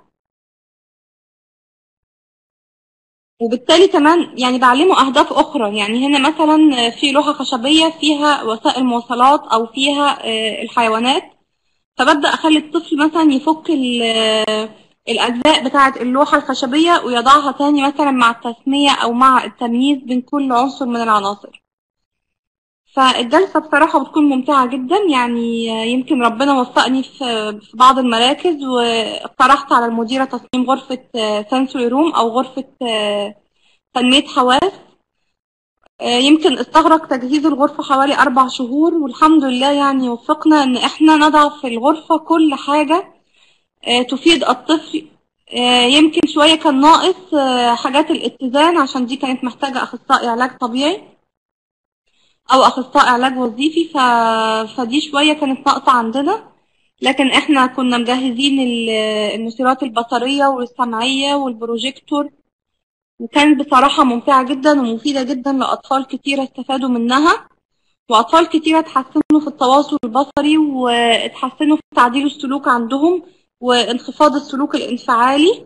وبالتالي كمان يعني بعلمه أهداف أخرى يعني هنا مثلا في لوحة خشبية فيها وسائل مواصلات أو فيها آه، الحيوانات فببدأ أخلي الطفل مثلا يفك ال- آه، الأجزاء بتاعة اللوحة الخشبية ويضعها تاني مثلا مع التسمية أو مع التمييز بين كل عنصر من العناصر فالجلسة بصراحة بتكون ممتعة جدا يعني آه، يمكن ربنا وفقني في في بعض المراكز واقترحت على المديرة تصميم غرفة سنسوري روم أو غرفة آه، تنمية حواس آه، يمكن استغرق تجهيز الغرفة حوالي أربع شهور والحمد لله يعني وفقنا إن إحنا نضع في الغرفة كل حاجة آه، تفيد الطفل آه، يمكن شوية كان ناقص آه، حاجات الاتزان عشان دي كانت محتاجة أخصائي علاج طبيعي أو أخصائي علاج وظيفي ف... فدي شوية كانت ناقصة عندنا لكن إحنا كنا مجهزين ال- المثيرات البصرية والسمعية والبروجيكتور وكانت بصراحة ممتعة جدا ومفيدة جدا لأطفال كتيرة استفادوا منها وأطفال كتيرة اتحسنوا في التواصل البصري واتحسنوا في تعديل السلوك عندهم وانخفاض السلوك الانفعالي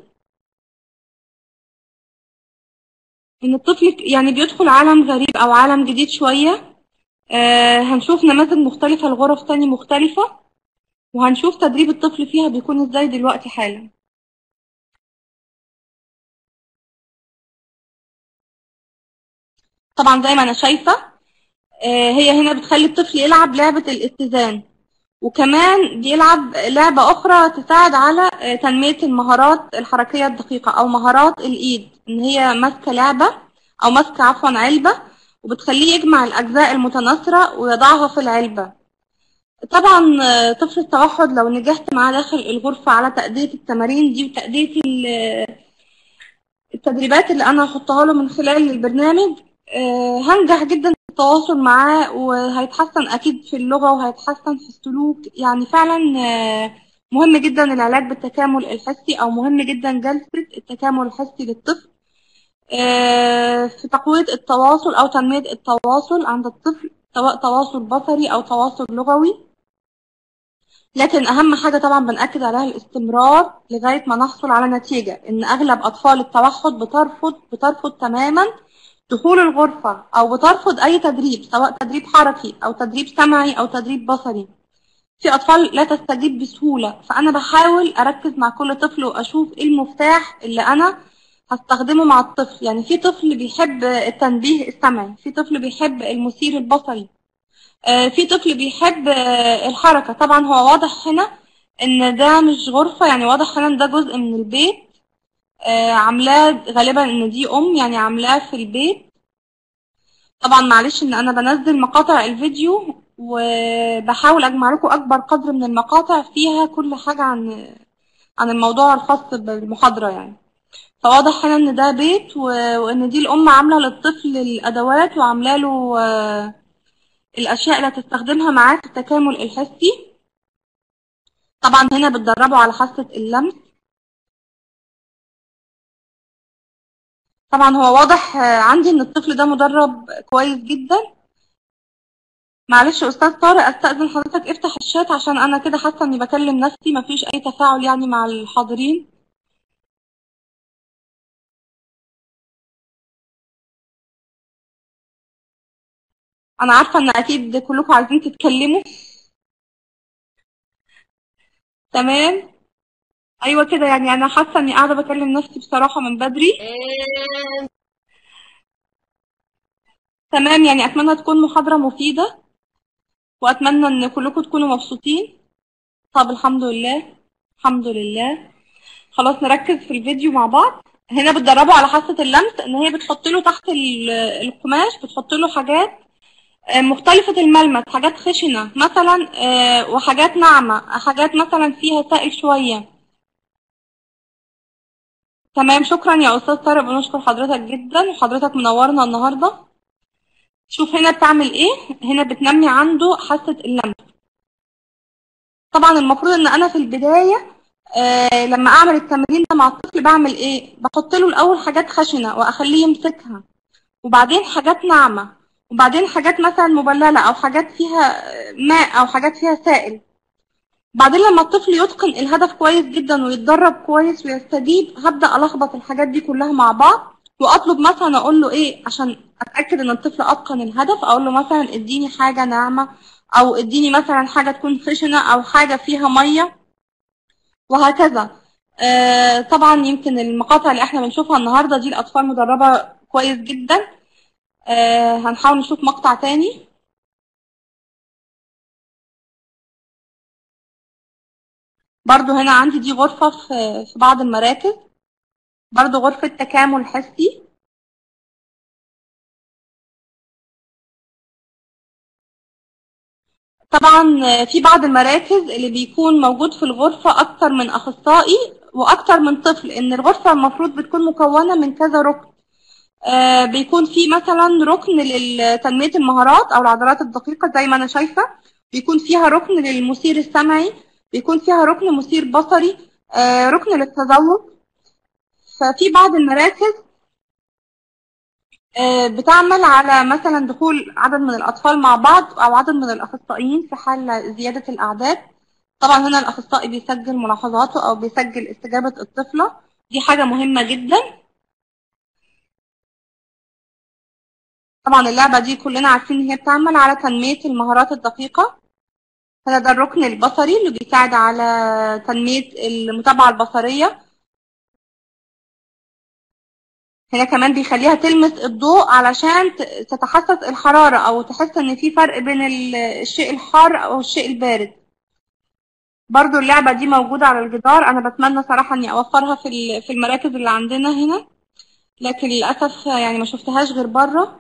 إن الطفل يعني بيدخل عالم غريب أو عالم جديد شوية آه هنشوف نماذج مختلفة لغرف تاني مختلفة وهنشوف تدريب الطفل فيها بيكون ازاي دلوقتي حالا طبعا زي ما انا شايفة آه، هي هنا بتخلي الطفل يلعب لعبة الاتزان وكمان بيلعب لعبة أخرى تساعد على آه، تنمية المهارات الحركية الدقيقة أو مهارات الإيد إن هي ماسكة لعبة أو ماسكة عفوا علبة وبتخليه يجمع الأجزاء المتناثرة ويضعها في العلبة طبعا آه، طفل التوحد لو نجحت معاه داخل الغرفة على تأدية التمارين دي وتأدية ال- التدريبات اللي أنا هحطها له من خلال البرنامج آه، هنجح جدا في التواصل معاه وهيتحسن أكيد في اللغة وهيتحسن في السلوك يعني فعلا آه، مهم جدا العلاج بالتكامل الحسي أو مهم جدا جلسة التكامل الحسي للطفل آه، في تقوية التواصل أو تنمية التواصل عند الطفل سواء تواصل بصري أو تواصل لغوي لكن أهم حاجة طبعا بنأكد عليها الاستمرار لغاية ما نحصل على نتيجة إن أغلب أطفال التوحد بترفض بترفض تماما دخول الغرفة أو بترفض أي تدريب سواء تدريب حركي أو تدريب سمعي أو تدريب بصري في أطفال لا تستجيب بسهولة فأنا بحاول أركز مع كل طفل وأشوف إيه المفتاح اللي أنا هستخدمه مع الطفل يعني في طفل بيحب التنبيه السمعي في طفل بيحب المثير البصري آه، في طفل بيحب آه، الحركة طبعا هو واضح هنا ان ده مش غرفة يعني واضح هنا ان ده جزء من البيت آه، عاملاه غالبا ان دي ام يعني عاملاه في البيت طبعا معلش ان انا بنزل مقاطع الفيديو وبحاول اجمع لكم اكبر قدر من المقاطع فيها كل حاجة عن عن الموضوع الخاص بالمحاضرة يعني فواضح هنا ان ده بيت و- وان دي الام عاملة للطفل الادوات وعاملة له آه، الاشياء اللي هتستخدمها معاه في التكامل الحسي طبعا هنا بتدربوا على حاسة اللمس طبعا هو واضح آه، عندي ان الطفل ده مدرب كويس جدا معلش يا استاذ طارق استاذن حضرتك افتح الشات عشان انا كده حاسه اني بكلم نفسي مفيش اي تفاعل يعني مع الحاضرين انا عارفه ان اكيد كلكم عايزين تتكلموا تمام ايوه كده يعني انا حاسه اني قاعده بكلم نفسي بصراحه من بدري تمام يعني اتمنى تكون محاضره مفيده واتمنى ان كلكم تكونوا مبسوطين طب الحمد لله الحمد لله خلاص نركز في الفيديو مع بعض هنا بتدربوا على حاسة اللمس ان هي بتحط له تحت ال- القماش بتحط له حاجات آه، مختلفة الملمس حاجات خشنة مثلا آه، وحاجات ناعمة حاجات مثلا فيها سائل شوية تمام شكرا يا استاذ طارق بنشكر حضرتك جدا وحضرتك منورنا النهارده شوف هنا بتعمل ايه هنا بتنمي عنده حاسة اللمس طبعا المفروض ان انا في البداية آه لما اعمل التمرين ده مع الطفل بعمل ايه بحط له الاول حاجات خشنة واخليه يمسكها وبعدين حاجات ناعمة وبعدين حاجات مثلا مبللة او حاجات فيها ماء او حاجات فيها سائل بعدين لما الطفل يتقن الهدف كويس جدا ويتدرب كويس ويستجيب هبدأ ألخبط الحاجات دي كلها مع بعض وأطلب مثلا أقول له إيه عشان أتأكد إن الطفل أتقن الهدف أقول له مثلا إديني حاجة ناعمة أو إديني مثلا حاجة تكون خشنة أو حاجة فيها مية وهكذا آه طبعا يمكن المقاطع اللي احنا بنشوفها النهاردة دي الأطفال مدربة كويس جدا آه هنحاول نشوف مقطع تاني برضو هنا عندي دي غرفة في في بعض المراكز برضو غرفة تكامل حسي طبعا في بعض المراكز اللي بيكون موجود في الغرفة أكتر من أخصائي وأكتر من طفل إن الغرفة المفروض بتكون مكونة من كذا ركن آه بيكون في مثلا ركن لتنمية المهارات أو العضلات الدقيقة زي ما أنا شايفة بيكون فيها ركن للمثير السمعي بيكون فيها ركن مثير بصري آه ركن للتذوق ففي بعض المراكز آه بتعمل على مثلا دخول عدد من الأطفال مع بعض أو عدد من الأخصائيين في حال زيادة الأعداد طبعا هنا الأخصائي بيسجل ملاحظاته أو بيسجل استجابة الطفلة دي حاجة مهمة جدا طبعا اللعبة دي كلنا عارفين ان هي بتعمل على تنمية المهارات الدقيقة هذا ده الركن البصري اللي بيساعد على تنمية المتابعة البصرية هنا كمان بيخليها تلمس الضوء علشان تتحسس الحرارة أو تحس إن في فرق بين الشيء الحار أو الشيء البارد برضو اللعبة دي موجودة على الجدار أنا بتمنى صراحة إني أوفرها في في المراكز اللي عندنا هنا لكن للأسف يعني ما شفتهاش غير بره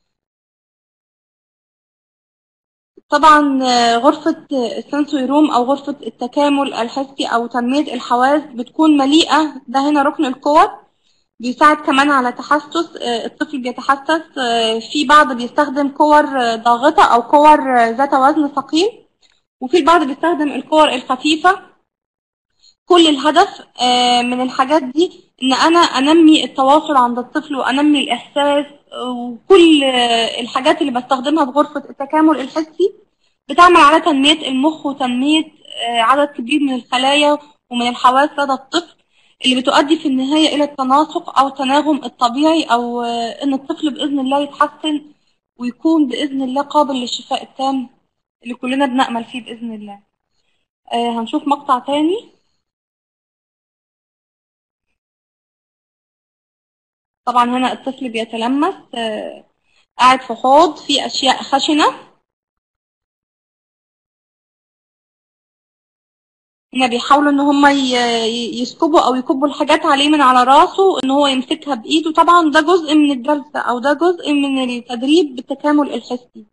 طبعا غرفة السنسوري روم أو غرفة التكامل الحسي أو تنمية الحواس بتكون مليئة ده هنا ركن القوة بيساعد كمان على تحسس الطفل بيتحسس في بعض بيستخدم كور ضاغطة أو كور ذات وزن ثقيل وفي البعض بيستخدم الكور الخفيفة كل الهدف من الحاجات دي إن أنا أنمي التواصل عند الطفل وأنمي الإحساس وكل الحاجات اللي بستخدمها في غرفة التكامل الحسي بتعمل على تنمية المخ وتنمية عدد كبير من الخلايا ومن الحواس لدى الطفل اللي بتؤدي في النهاية إلى التناسق أو التناغم الطبيعي أو إن الطفل بإذن الله يتحسن ويكون بإذن الله قابل للشفاء التام اللي كلنا بنأمل فيه بإذن الله هنشوف مقطع تاني طبعا هنا الطفل بيتلمس قاعد في حوض فيه أشياء خشنة هنا بيحاولوا ان هم يسكبوا او يكبوا الحاجات عليه من على راسه ان هو يمسكها بايده طبعا ده جزء من الجلسة او ده جزء من التدريب بالتكامل الحسي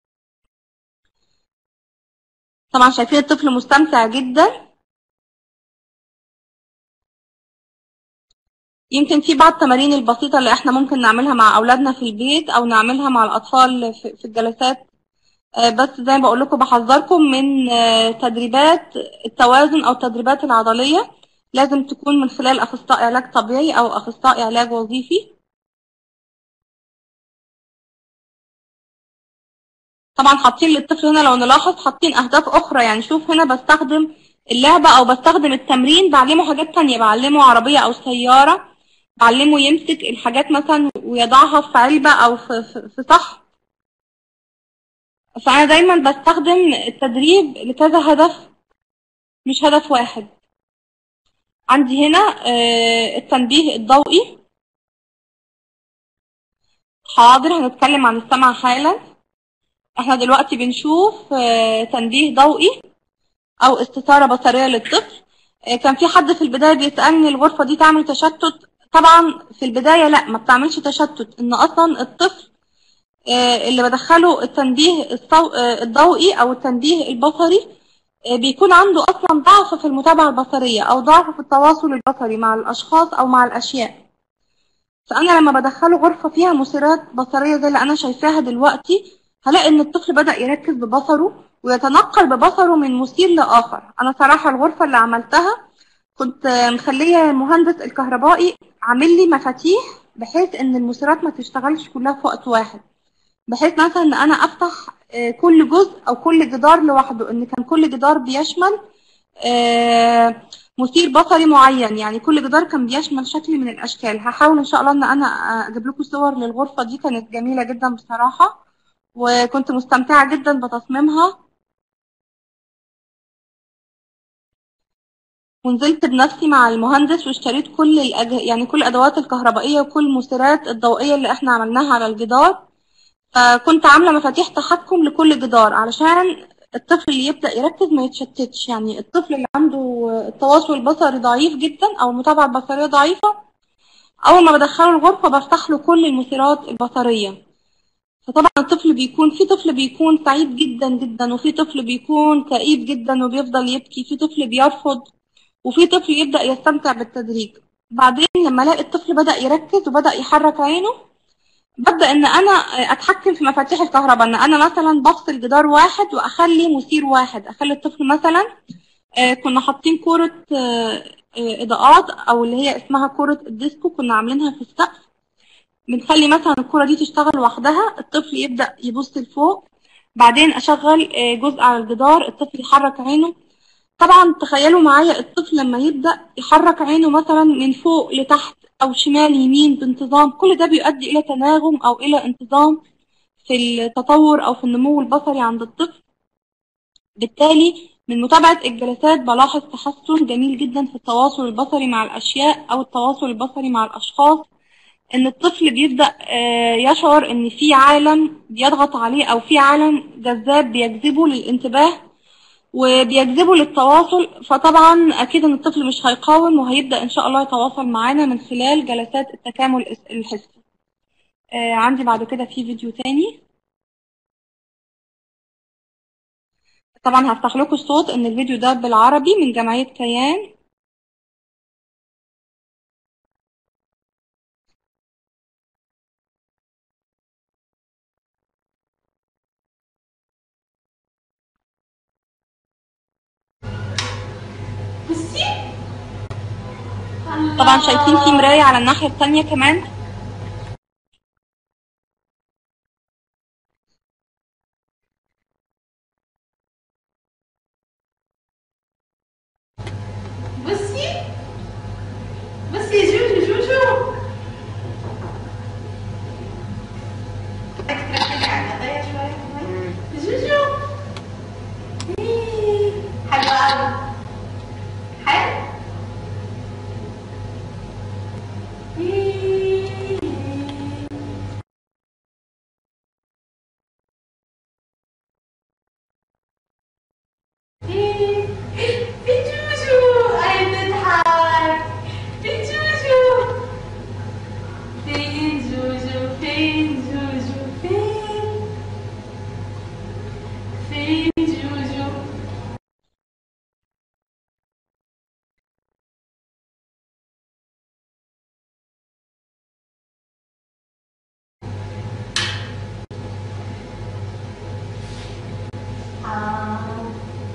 طبعا شايفين الطفل مستمتع جدا يمكن في بعض التمارين البسيطة اللي احنا ممكن نعملها مع أولادنا في البيت أو نعملها مع الأطفال في الجلسات بس زي ما بقول لكم بحذركم من تدريبات التوازن أو التدريبات العضلية لازم تكون من خلال أخصائي علاج طبيعي أو أخصائي علاج وظيفي طبعا حاطين للطفل هنا لو نلاحظ حاطين أهداف أخرى يعني شوف هنا بستخدم اللعبة أو بستخدم التمرين بعلمه حاجات تانية بعلمه عربية أو سيارة بعلمه يمسك الحاجات مثلا ويضعها في علبة أو في, في, في صح فأنا دايما بستخدم التدريب لكذا هدف مش هدف واحد عندي هنا التنبيه الضوئي حاضر هنتكلم عن السمع حالا احنا دلوقتي بنشوف تنبيه ضوئي او استثارة بصرية للطفل كان في حد في البداية بيسألني الغرفة دي تعمل تشتت طبعا في البداية لا ما بتعملش تشتت ان اصلا الطفل اللي بدخله التنبيه الضوئي او التنبيه البصري بيكون عنده اصلا ضعف في المتابعة البصرية او ضعف في التواصل البصري مع الاشخاص او مع الاشياء فانا لما بدخله غرفه فيها مثيرات بصريه زي اللي انا شايفاها دلوقتي هلاقي ان الطفل بدا يركز ببصره ويتنقل ببصره من مثير لاخر انا صراحه الغرفه اللي عملتها كنت مخليه المهندس الكهربائي عامل لي مفاتيح بحيث ان المثيرات ما تشتغلش كلها في وقت واحد بحيث مثلا ان انا افتح آه، كل جزء او كل جدار لوحده ان كان كل جدار بيشمل آه، مثير بصري معين يعني كل جدار كان بيشمل شكل من الاشكال هحاول ان شاء الله ان انا اجيب لكم صور للغرفه دي كانت جميله جدا بصراحه وكنت مستمتعه جدا بتصميمها ونزلت بنفسي مع المهندس واشتريت كل الأج... يعني كل الادوات الكهربائيه وكل المثيرات الضوئيه اللي احنا عملناها على الجدار فكنت عامله مفاتيح تحكم لكل جدار علشان الطفل اللي يبدا يركز ما يتشتتش يعني الطفل اللي عنده التواصل البصري ضعيف جدا او المتابعه البصريه ضعيفه اول ما بدخله الغرفه بفتح له كل المثيرات البصريه فطبعا الطفل بيكون في طفل بيكون سعيد جدا جدا وفي طفل بيكون كئيب جدا وبيفضل يبكي في طفل بيرفض وفي طفل يبدا يستمتع بالتدريج بعدين لما الاقي الطفل بدا يركز وبدا يحرك عينه ببدا ان انا اتحكم في مفاتيح الكهرباء ان انا مثلا بفصل جدار واحد واخلي مثير واحد اخلي الطفل مثلا آه، كنا حاطين كوره آه، آه، اضاءات او اللي هي اسمها كوره الديسكو كنا عاملينها في السقف بنخلي مثلا الكوره دي تشتغل لوحدها الطفل يبدا يبص لفوق بعدين اشغل آه، جزء على الجدار الطفل يحرك عينه طبعا تخيلوا معايا الطفل لما يبدا يحرك عينه مثلا من فوق لتحت او شمال يمين بانتظام كل ده بيؤدي الى تناغم او الى انتظام في التطور او في النمو البصري عند الطفل بالتالي من متابعة الجلسات بلاحظ تحسن جميل جدا في التواصل البصري مع الأشياء أو التواصل البصري مع الأشخاص إن الطفل بيبدأ آه، يشعر إن في عالم بيضغط عليه أو في عالم جذاب بيجذبه للانتباه وبيجذبه للتواصل فطبعا أكيد إن الطفل مش هيقاوم وهيبدأ إن شاء الله يتواصل معانا من خلال جلسات التكامل الحسي آه، عندي بعد كده في فيديو تاني طبعا هفتح لكم الصوت ان الفيديو ده بالعربي من جمعية كيان بصي طبعا شايفين في مراية على الناحية التانية كمان بصي بصي يا جوجو جوجو بدك تركزي على القضايا شوي كمان جوجو إيه، حلوة أوي حلو إيه. إيه. في جوجو أي تضحك في جوجو فين جوجو فين جوجو فين فين جوجو آه.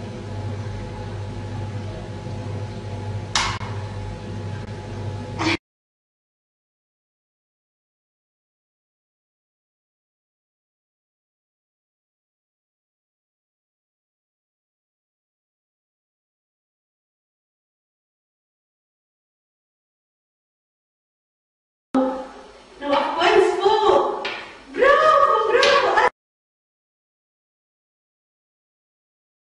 روح كويس فوق برافو برافو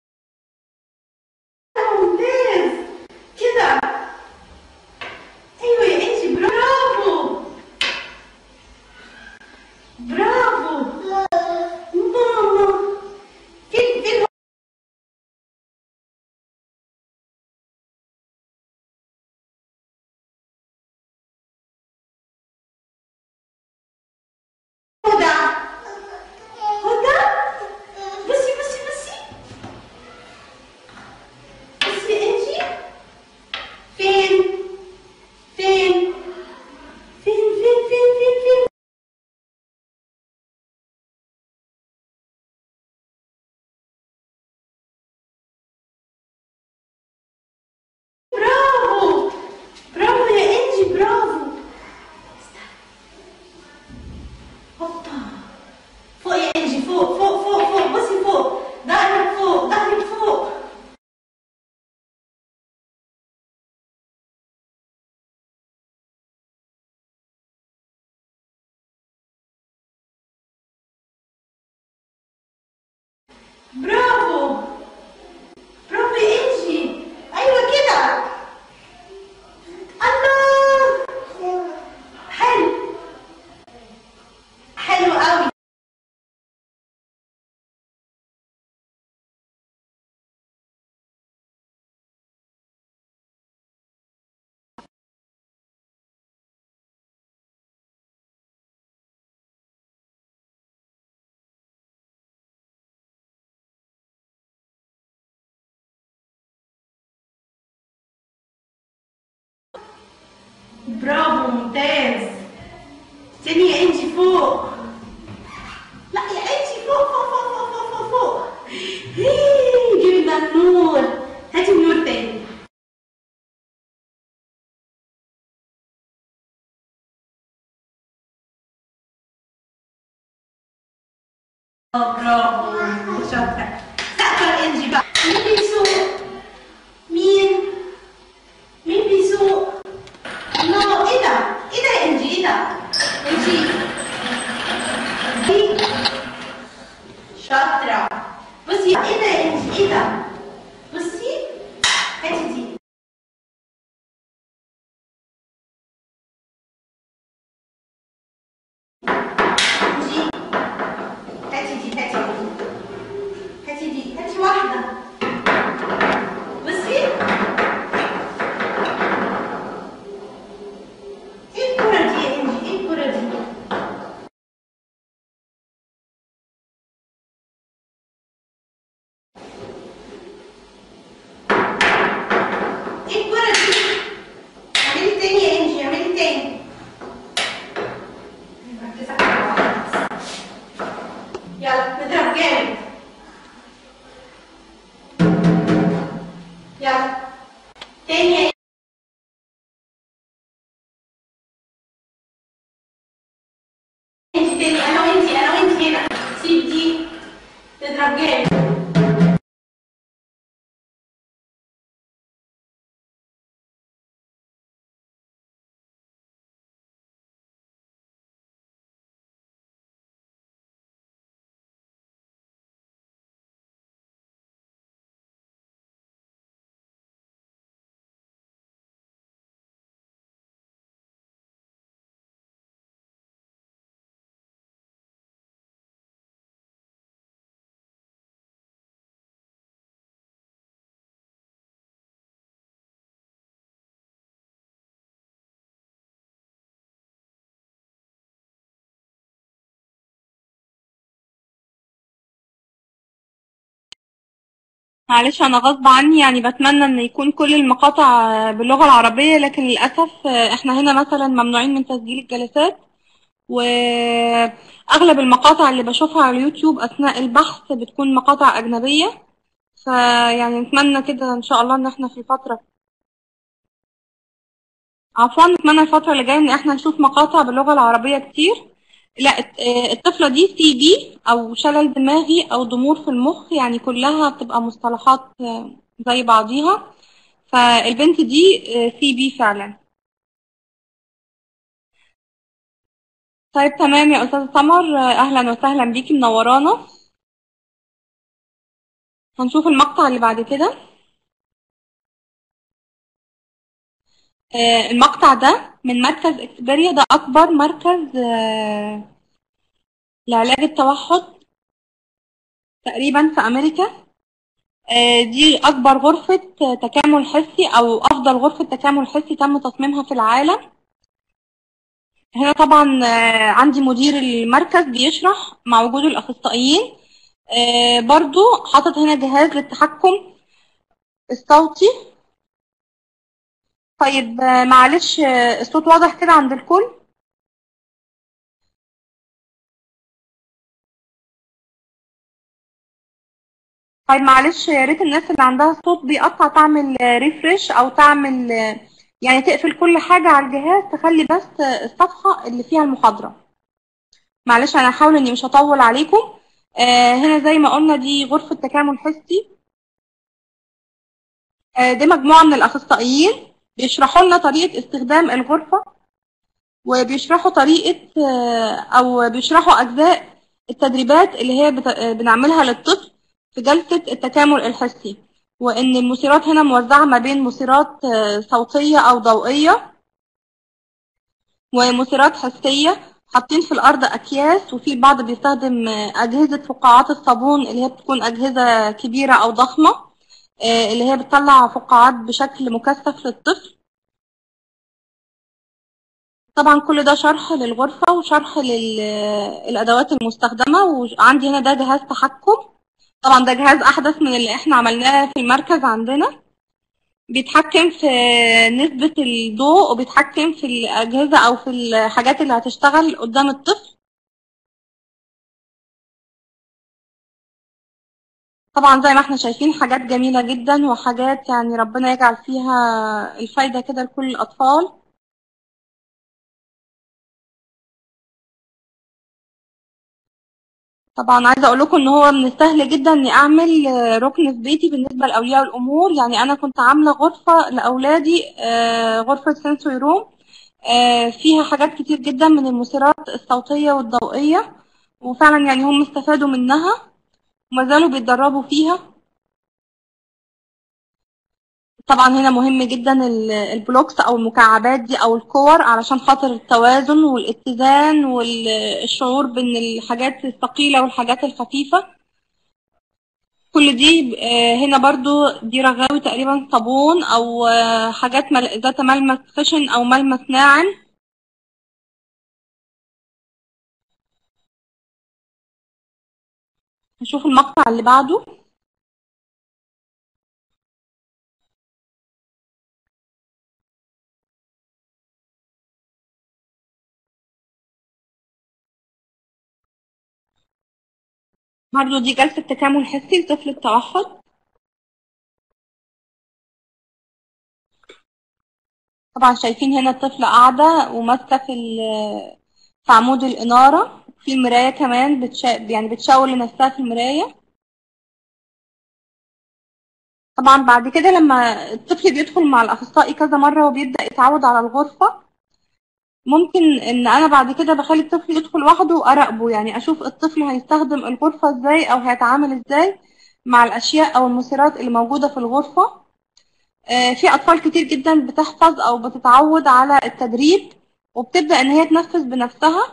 برافو برافو يا انجي ايوه كده الله حلو حلو قوي برافو ممتاز تاني يا انجي فوق لا يا انجي فوق فوق فوق فوق فوق فوق فوق هيه، جبنا النور هاتي النور تاني اه برافو شاطرة سقفة انجي بقى مين بيسوق؟ مين؟ مين بيسوق؟ الله ايه ده؟ ايه ده يا انجي؟ ايه ده؟ انجي دي شاطرة بصي ايه ده يا انجي؟ ايه ده؟ بصي هاتي دي انجي هاتي دي هاتي دي هاتي دي هاتي واحدة بصي ايه الكرة دي يا انجي؟ ايه الكرة دي؟ ايه الكرة دي؟ اعملي تاني يا انجي اعملي تاني مركزة على واحدة بس. يلا نضرب جامد يلا تاني يا انت تاني انا وانتي انا وانتي هنا سيب دي تضرب جامد معلش انا غصب عني يعني بتمنى ان يكون كل المقاطع باللغة العربية لكن للأسف احنا هنا مثلا ممنوعين من تسجيل الجلسات واغلب المقاطع اللي بشوفها على اليوتيوب اثناء البحث بتكون مقاطع اجنبية فيعني نتمنى كده ان شاء الله ان احنا في الفترة عفوا نتمنى الفترة اللي جاية ان احنا نشوف مقاطع باللغة العربية كتير لا الت- آه، الطفلة دي سي بي او شلل دماغي او ضمور في المخ يعني كلها بتبقى مصطلحات آه، زي بعضيها فالبنت دي سي بي فعلا طيب تمام يا أستاذة سمر آه، أهلا وسهلا بيكي منورانا هنشوف المقطع اللي بعد كده آه، المقطع ده من مركز إكسبيريا ده أكبر مركز آه، لعلاج التوحد تقريبا في أمريكا آه، دي أكبر غرفة تكامل حسي أو أفضل غرفة تكامل حسي تم تصميمها في العالم هنا طبعا آه، عندي مدير المركز بيشرح مع وجود الأخصائيين آه، برضو حاطط هنا جهاز للتحكم الصوتي طيب آه، معلش آه، الصوت واضح كده عند الكل طيب معلش يا ريت الناس اللي عندها صوت بيقطع تعمل ريفرش او تعمل آه، يعني تقفل كل حاجة على الجهاز تخلي بس آه، الصفحة اللي فيها المحاضرة معلش انا هحاول اني مش هطول عليكم آه، هنا زي ما قلنا دي غرفة تكامل حسي آه، دي مجموعة من الأخصائيين بيشرحوا لنا طريقة استخدام الغرفة وبيشرحوا طريقة آه، أو بيشرحوا أجزاء التدريبات اللي هي بت- آه، بنعملها للطفل في جلسة التكامل الحسي وإن المثيرات هنا موزعة ما بين مثيرات آه، صوتية أو ضوئية ومثيرات حسية حاطين في الأرض أكياس وفي البعض بيستخدم آه، أجهزة فقاعات الصابون اللي هي بتكون أجهزة كبيرة أو ضخمة آه، اللي هي بتطلع فقاعات بشكل مكثف للطفل طبعا كل ده شرح للغرفة وشرح للأدوات المستخدمة وعندي هنا ده جهاز تحكم طبعا ده جهاز أحدث من اللي احنا عملناه في المركز عندنا بيتحكم في نسبة الضوء وبيتحكم في الأجهزة أو في الحاجات اللي هتشتغل قدام الطفل طبعا زي ما احنا شايفين حاجات جميلة جدا وحاجات يعني ربنا يجعل فيها الفايدة كده لكل الأطفال طبعا عايزه اقول لكم ان هو من السهل جدا اني اعمل آه، ركن في بيتي بالنسبه لاولياء الامور يعني انا كنت عامله غرفه لاولادي آه، غرفه سنسوري روم آه، فيها حاجات كتير جدا من المثيرات الصوتيه والضوئيه وفعلا يعني هم استفادوا منها وما زالوا بيتدربوا فيها طبعا هنا مهم جدا ال- البلوكس او المكعبات دي او الكور علشان خاطر التوازن والاتزان والشعور بين الحاجات الثقيلة والحاجات الخفيفة كل دي آه، هنا برضو دي رغاوي تقريبا صابون او آه، حاجات مل- ذات ملمس خشن او ملمس ناعم نشوف المقطع اللي بعده برضو دي جلسة تكامل حسي لطفل التوحد طبعا شايفين هنا الطفلة قاعدة وماسكة في ال- في عمود الإنارة في المراية كمان بتشا... يعني بتشاور لنفسها في المراية طبعا بعد كده لما الطفل بيدخل مع الأخصائي كذا مرة وبيبدأ يتعود على الغرفة ممكن إن أنا بعد كده بخلي الطفل يدخل لوحده وأراقبه يعني أشوف الطفل هيستخدم الغرفة إزاي أو هيتعامل إزاي مع الأشياء أو المثيرات اللي موجودة في الغرفة آه، في أطفال كتير جدا بتحفظ أو بتتعود على التدريب وبتبدأ إن هي تنفذ بنفسها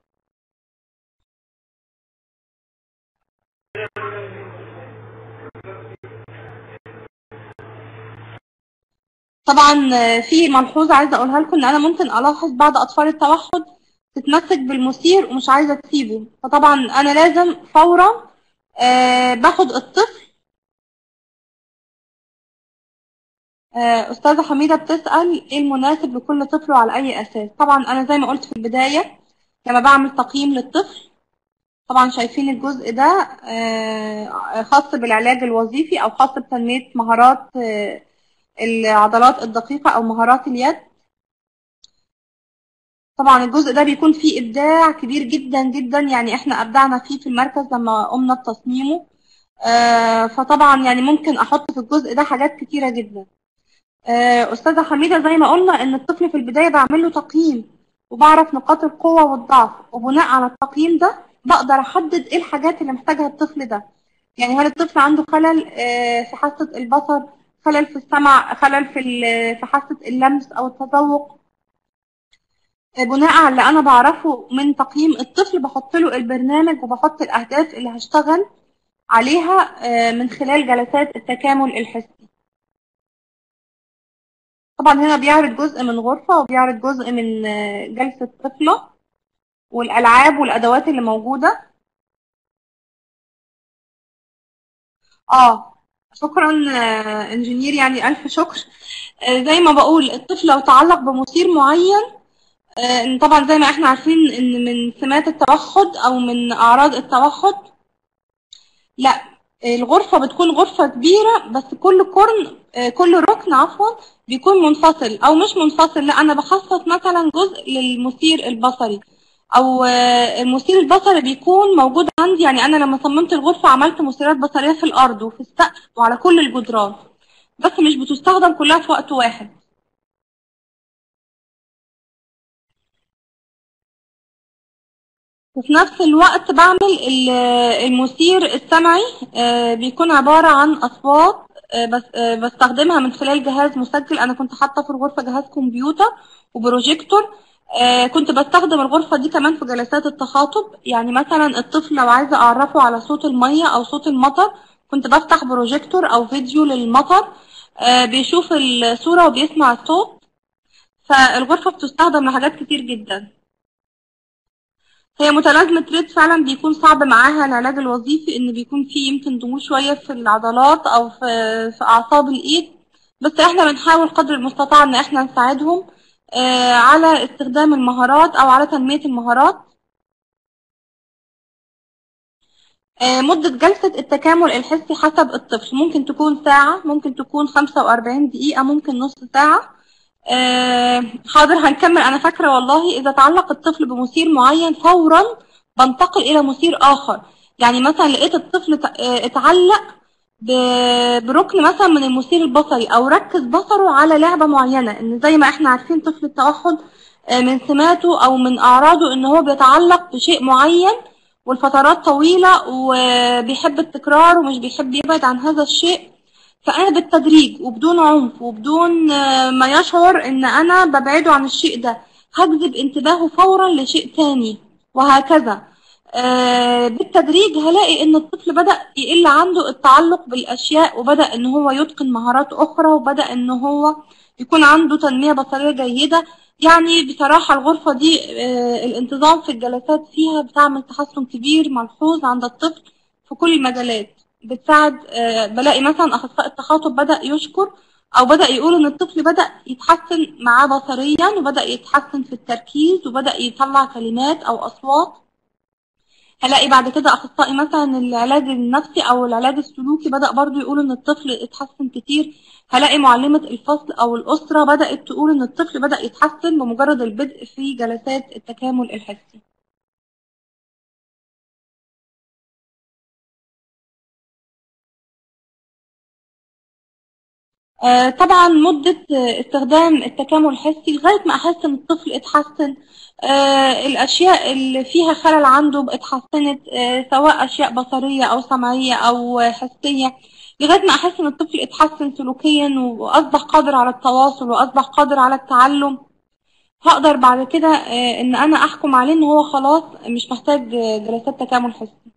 طبعا آه، في ملحوظة عايزة أقولها لكم إن أنا ممكن ألاحظ بعض أطفال التوحد تتمسك بالمثير ومش عايزة تسيبه فطبعا أنا لازم فورا آه، باخد الطفل آه، أستاذة حميدة بتسأل إيه المناسب لكل طفل وعلى أي أساس طبعا أنا زي ما قلت في البداية لما بعمل تقييم للطفل طبعا شايفين الجزء ده آه، خاص بالعلاج الوظيفي أو خاص بتنمية مهارات آه، العضلات الدقيقة أو مهارات اليد طبعا الجزء ده بيكون فيه إبداع كبير جدا جدا يعني إحنا أبدعنا فيه في المركز لما قمنا بتصميمه آه، فطبعا يعني ممكن أحط في الجزء ده حاجات كتيرة جدا آه، أستاذة حميدة زي ما قلنا إن الطفل في البداية بعمل له تقييم وبعرف نقاط القوة والضعف وبناء على التقييم ده بقدر أحدد إيه الحاجات اللي محتاجها الطفل ده يعني هل الطفل عنده خلل آه، في حاسة البصر خلل في السمع خلل في ال- في حاسة اللمس أو التذوق آه، بناء على اللي أنا بعرفه من تقييم الطفل بحط له البرنامج وبحط الأهداف اللي هشتغل عليها آه، من خلال جلسات التكامل الحسي طبعا هنا بيعرض جزء من غرفة وبيعرض جزء من آه، جلسة طفلة والألعاب والأدوات اللي موجودة اه شكرا آه، انجينير يعني ألف شكر آه، زي ما بقول الطفل لو تعلق بمثير معين آه، إن طبعا زي ما احنا عارفين ان من سمات التوحد او من اعراض التوحد لا الغرفة بتكون غرفة كبيرة بس كل قرن آه، كل ركن عفوا بيكون منفصل او مش منفصل لا انا بخصص مثلا جزء للمثير البصري او آه، المثير البصري بيكون موجود عندي يعني انا لما صممت الغرفة عملت مثيرات بصرية في الارض وفي السقف وعلى كل الجدران بس مش بتستخدم كلها في وقت واحد وفي نفس الوقت بعمل ال- المثير السمعي آه، بيكون عبارة عن أصوات آه، بس آه، بستخدمها من خلال جهاز مسجل أنا كنت حاطة في الغرفة جهاز كمبيوتر وبروجيكتور آه، كنت بستخدم الغرفة دي كمان في جلسات التخاطب يعني مثلا الطفل لو عايزة أعرفه على صوت المية أو صوت المطر كنت بفتح بروجيكتور أو فيديو للمطر آه، بيشوف الصورة وبيسمع الصوت فالغرفة بتستخدم لحاجات كتير جدا هي متلازمة ريد فعلا بيكون صعب معاها العلاج الوظيفي ان بيكون فيه يمكن ضمور شوية في العضلات او في, في اعصاب الايد بس احنا بنحاول قدر المستطاع ان احنا نساعدهم آه، على استخدام المهارات او على تنمية المهارات آه، مدة جلسة التكامل الحسي حسب الطفل ممكن تكون ساعة ممكن تكون 45 دقيقة ممكن نص ساعة آه، حاضر هنكمل أنا فاكرة والله إذا تعلق الطفل بمثير معين فورا بنتقل إلى مثير آخر يعني مثلا لقيت الطفل ت- آه، اتعلق ب- بركن مثلا من المثير البصري أو ركز بصره على لعبة معينة إن زي ما إحنا عارفين طفل التوحد آه، من سماته أو من أعراضه إن هو بيتعلق بشيء معين والفترات طويلة وبيحب التكرار ومش بيحب يبعد عن هذا الشيء فأنا بالتدريج وبدون عنف وبدون آه، ما يشعر إن أنا ببعده عن الشيء ده هجذب انتباهه فورا لشيء تاني وهكذا آه، بالتدريج هلاقي إن الطفل بدأ يقل عنده التعلق بالأشياء وبدأ إن هو يتقن مهارات أخرى وبدأ إن هو يكون عنده تنمية بصرية جيدة يعني بصراحة الغرفة دي آه، الانتظام في الجلسات فيها بتعمل تحسن كبير ملحوظ عند الطفل في كل المجالات بتساعد آه، بلاقي مثلا أخصائي التخاطب بدأ يشكر أو بدأ يقول إن الطفل بدأ يتحسن معاه بصريا وبدأ يتحسن في التركيز وبدأ يطلع كلمات أو أصوات هلاقي بعد كده أخصائي مثلا العلاج النفسي أو العلاج السلوكي بدأ برضو يقول إن الطفل اتحسن كتير هلاقي معلمة الفصل أو الأسرة بدأت تقول إن الطفل بدأ يتحسن بمجرد البدء في جلسات التكامل الحسي آه، طبعا مدة آه، استخدام التكامل الحسي لغاية ما أحس إن الطفل اتحسن آه، الأشياء اللي فيها خلل عنده اتحسنت آه، سواء أشياء بصرية أو سمعية أو آه، حسية لغاية ما أحس إن الطفل اتحسن سلوكيا وأصبح قادر على التواصل وأصبح قادر على التعلم هقدر بعد كده آه، إن أنا أحكم عليه إن هو خلاص مش محتاج آه، جلسات تكامل حسي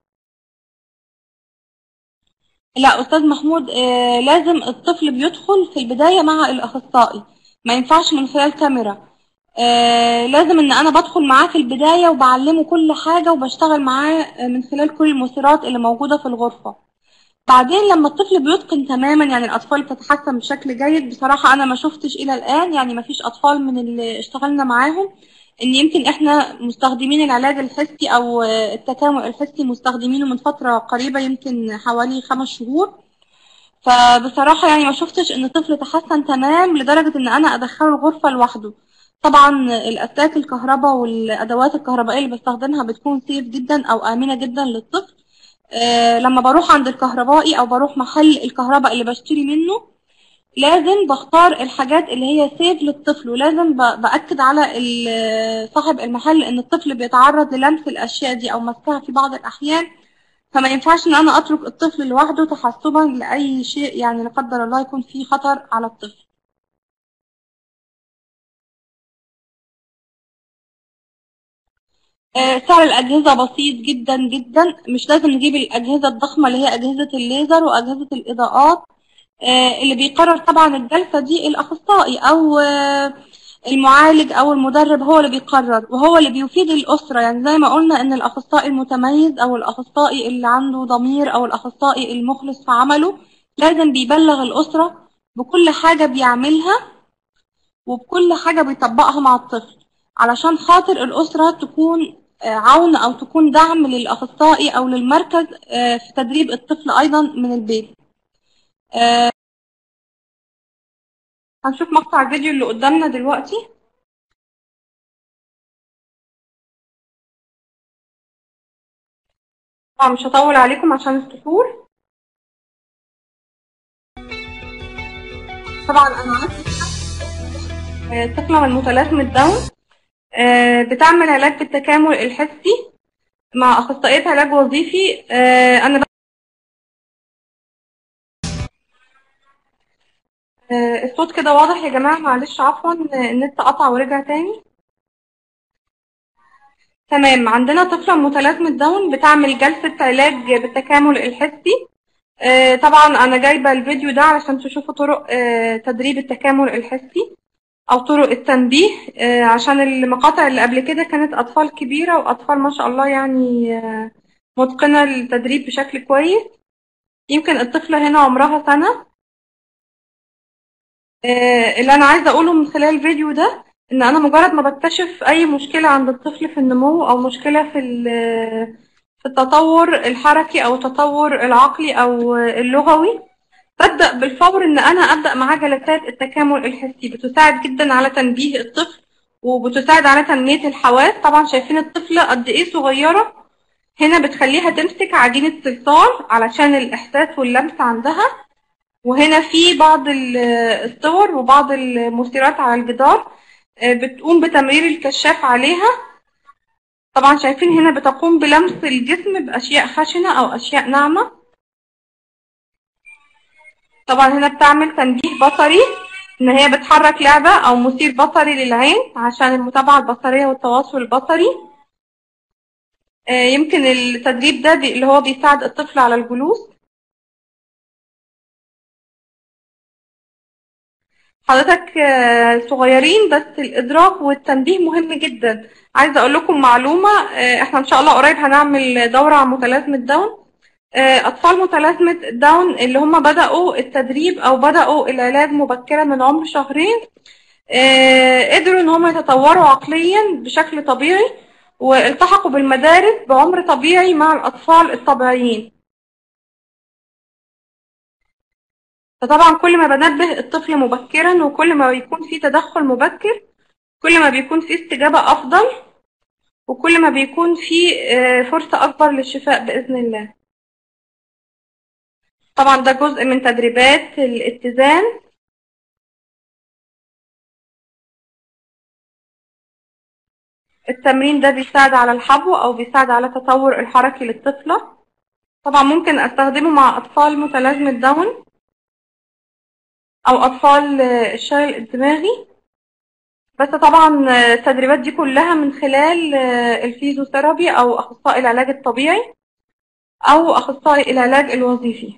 لا أستاذ محمود آه لازم الطفل بيدخل في البداية مع الأخصائي ما ينفعش من خلال كاميرا آه لازم إن أنا بدخل معاه في البداية وبعلمه كل حاجة وبشتغل معاه آه، من خلال كل المثيرات اللي موجودة في الغرفة بعدين لما الطفل بيتقن تماما يعني الأطفال بتتحسن بشكل جيد بصراحة أنا ما شفتش إلى الآن يعني ما فيش أطفال من اللي اشتغلنا معاهم إن يمكن إحنا مستخدمين العلاج الحسي أو آه، التكامل الحسي مستخدمينه من فترة قريبة يمكن حوالي خمس شهور فبصراحة يعني ما شفتش إن طفل تحسن تمام لدرجة إن أنا أدخله الغرفة لوحده طبعا الأسلاك الكهرباء والأدوات الكهربائية اللي بستخدمها بتكون سيف جدا أو آمنة جدا للطفل آه، لما بروح عند الكهربائي أو بروح محل الكهرباء اللي بشتري منه لازم بختار الحاجات اللي هي سيف للطفل ولازم ب- بأكد على ال- صاحب المحل إن الطفل بيتعرض للمس الأشياء دي أو مسها في بعض الأحيان فما ينفعش إن أنا أترك الطفل لوحده تحسبا لأي شيء يعني لا قدر الله يكون فيه خطر على الطفل آه، سعر الأجهزة بسيط جدا جدا مش لازم نجيب الأجهزة الضخمة اللي هي أجهزة الليزر وأجهزة الإضاءات آه، اللي بيقرر طبعا الجلسة دي الأخصائي أو آه، المعالج أو المدرب هو اللي بيقرر وهو اللي بيفيد الأسرة يعني زي ما قلنا إن الأخصائي المتميز أو الأخصائي اللي عنده ضمير أو الأخصائي المخلص في عمله لازم بيبلغ الأسرة بكل حاجة بيعملها وبكل حاجة بيطبقها مع الطفل علشان خاطر الأسرة تكون آه، عون أو تكون دعم للأخصائي أو للمركز آه، في تدريب الطفل أيضا من البيت آه، هنشوف مقطع الفيديو اللي قدامنا دلوقتي طبعا مش هطول عليكم عشان السحور طبعا أنا عندي آه، طفلة من متلازمة داون آه، بتعمل علاج بالتكامل الحسي مع أخصائية علاج وظيفي آه، أنا آه، الصوت كده واضح يا جماعة معلش عفوا آه، النت قطع ورجع تاني تمام عندنا طفلة متلازمة داون بتعمل جلسة علاج بالتكامل الحسي آه، طبعا أنا جايبة الفيديو ده علشان تشوفوا طرق آه، تدريب التكامل الحسي أو طرق التنبيه آه، عشان المقاطع اللي قبل كده كانت أطفال كبيرة وأطفال ما شاء الله يعني آه، متقنة التدريب بشكل كويس يمكن الطفلة هنا عمرها سنة آه، اللي أنا عايزة أقوله من خلال الفيديو ده إن أنا مجرد ما بكتشف أي مشكلة عند الطفل في النمو أو مشكلة في ال- في التطور الحركي أو التطور العقلي أو اللغوي ببدأ بالفور إن أنا أبدأ معاه جلسات التكامل الحسي بتساعد جدا على تنبيه الطفل وبتساعد على تنمية الحواس طبعا شايفين الطفلة قد إيه صغيرة هنا بتخليها تمسك عجينة صلصال علشان الإحساس واللمس عندها وهنا في بعض ال- الصور وبعض المثيرات على الجدار آه، بتقوم بتمرير الكشاف عليها طبعا شايفين هنا بتقوم بلمس الجسم بأشياء خشنة أو أشياء ناعمة طبعا هنا بتعمل تنبيه بصري إن هي بتحرك لعبة أو مثير بصري للعين عشان المتابعة البصرية والتواصل البصري آه، يمكن التدريب ده بي- اللي هو بيساعد الطفل على الجلوس حضرتك آه، صغيرين بس الإدراك والتنبيه مهم جدا عايزة أقول لكم معلومة آه، إحنا إن شاء الله قريب هنعمل دورة عن متلازمة داون آه، أطفال متلازمة داون اللي هم بدأوا التدريب أو بدأوا العلاج مبكرا من عمر شهرين آه، قدروا إن هم يتطوروا عقليا بشكل طبيعي والتحقوا بالمدارس بعمر طبيعي مع الأطفال الطبيعيين فطبعا كل ما بنبه الطفل مبكرا وكل ما بيكون في تدخل مبكر كل ما بيكون في استجابة أفضل وكل ما بيكون في آه، فرصة أكبر للشفاء بإذن الله طبعا ده جزء من تدريبات الاتزان التمرين ده بيساعد على الحبو أو بيساعد على التطور الحركي للطفلة طبعا ممكن أستخدمه مع أطفال متلازمة داون أو أطفال آه، الشلل الدماغي بس طبعا آه، التدريبات دي كلها من خلال آه، الفيزيوثيرابي أو أخصائي العلاج الطبيعي أو أخصائي العلاج الوظيفي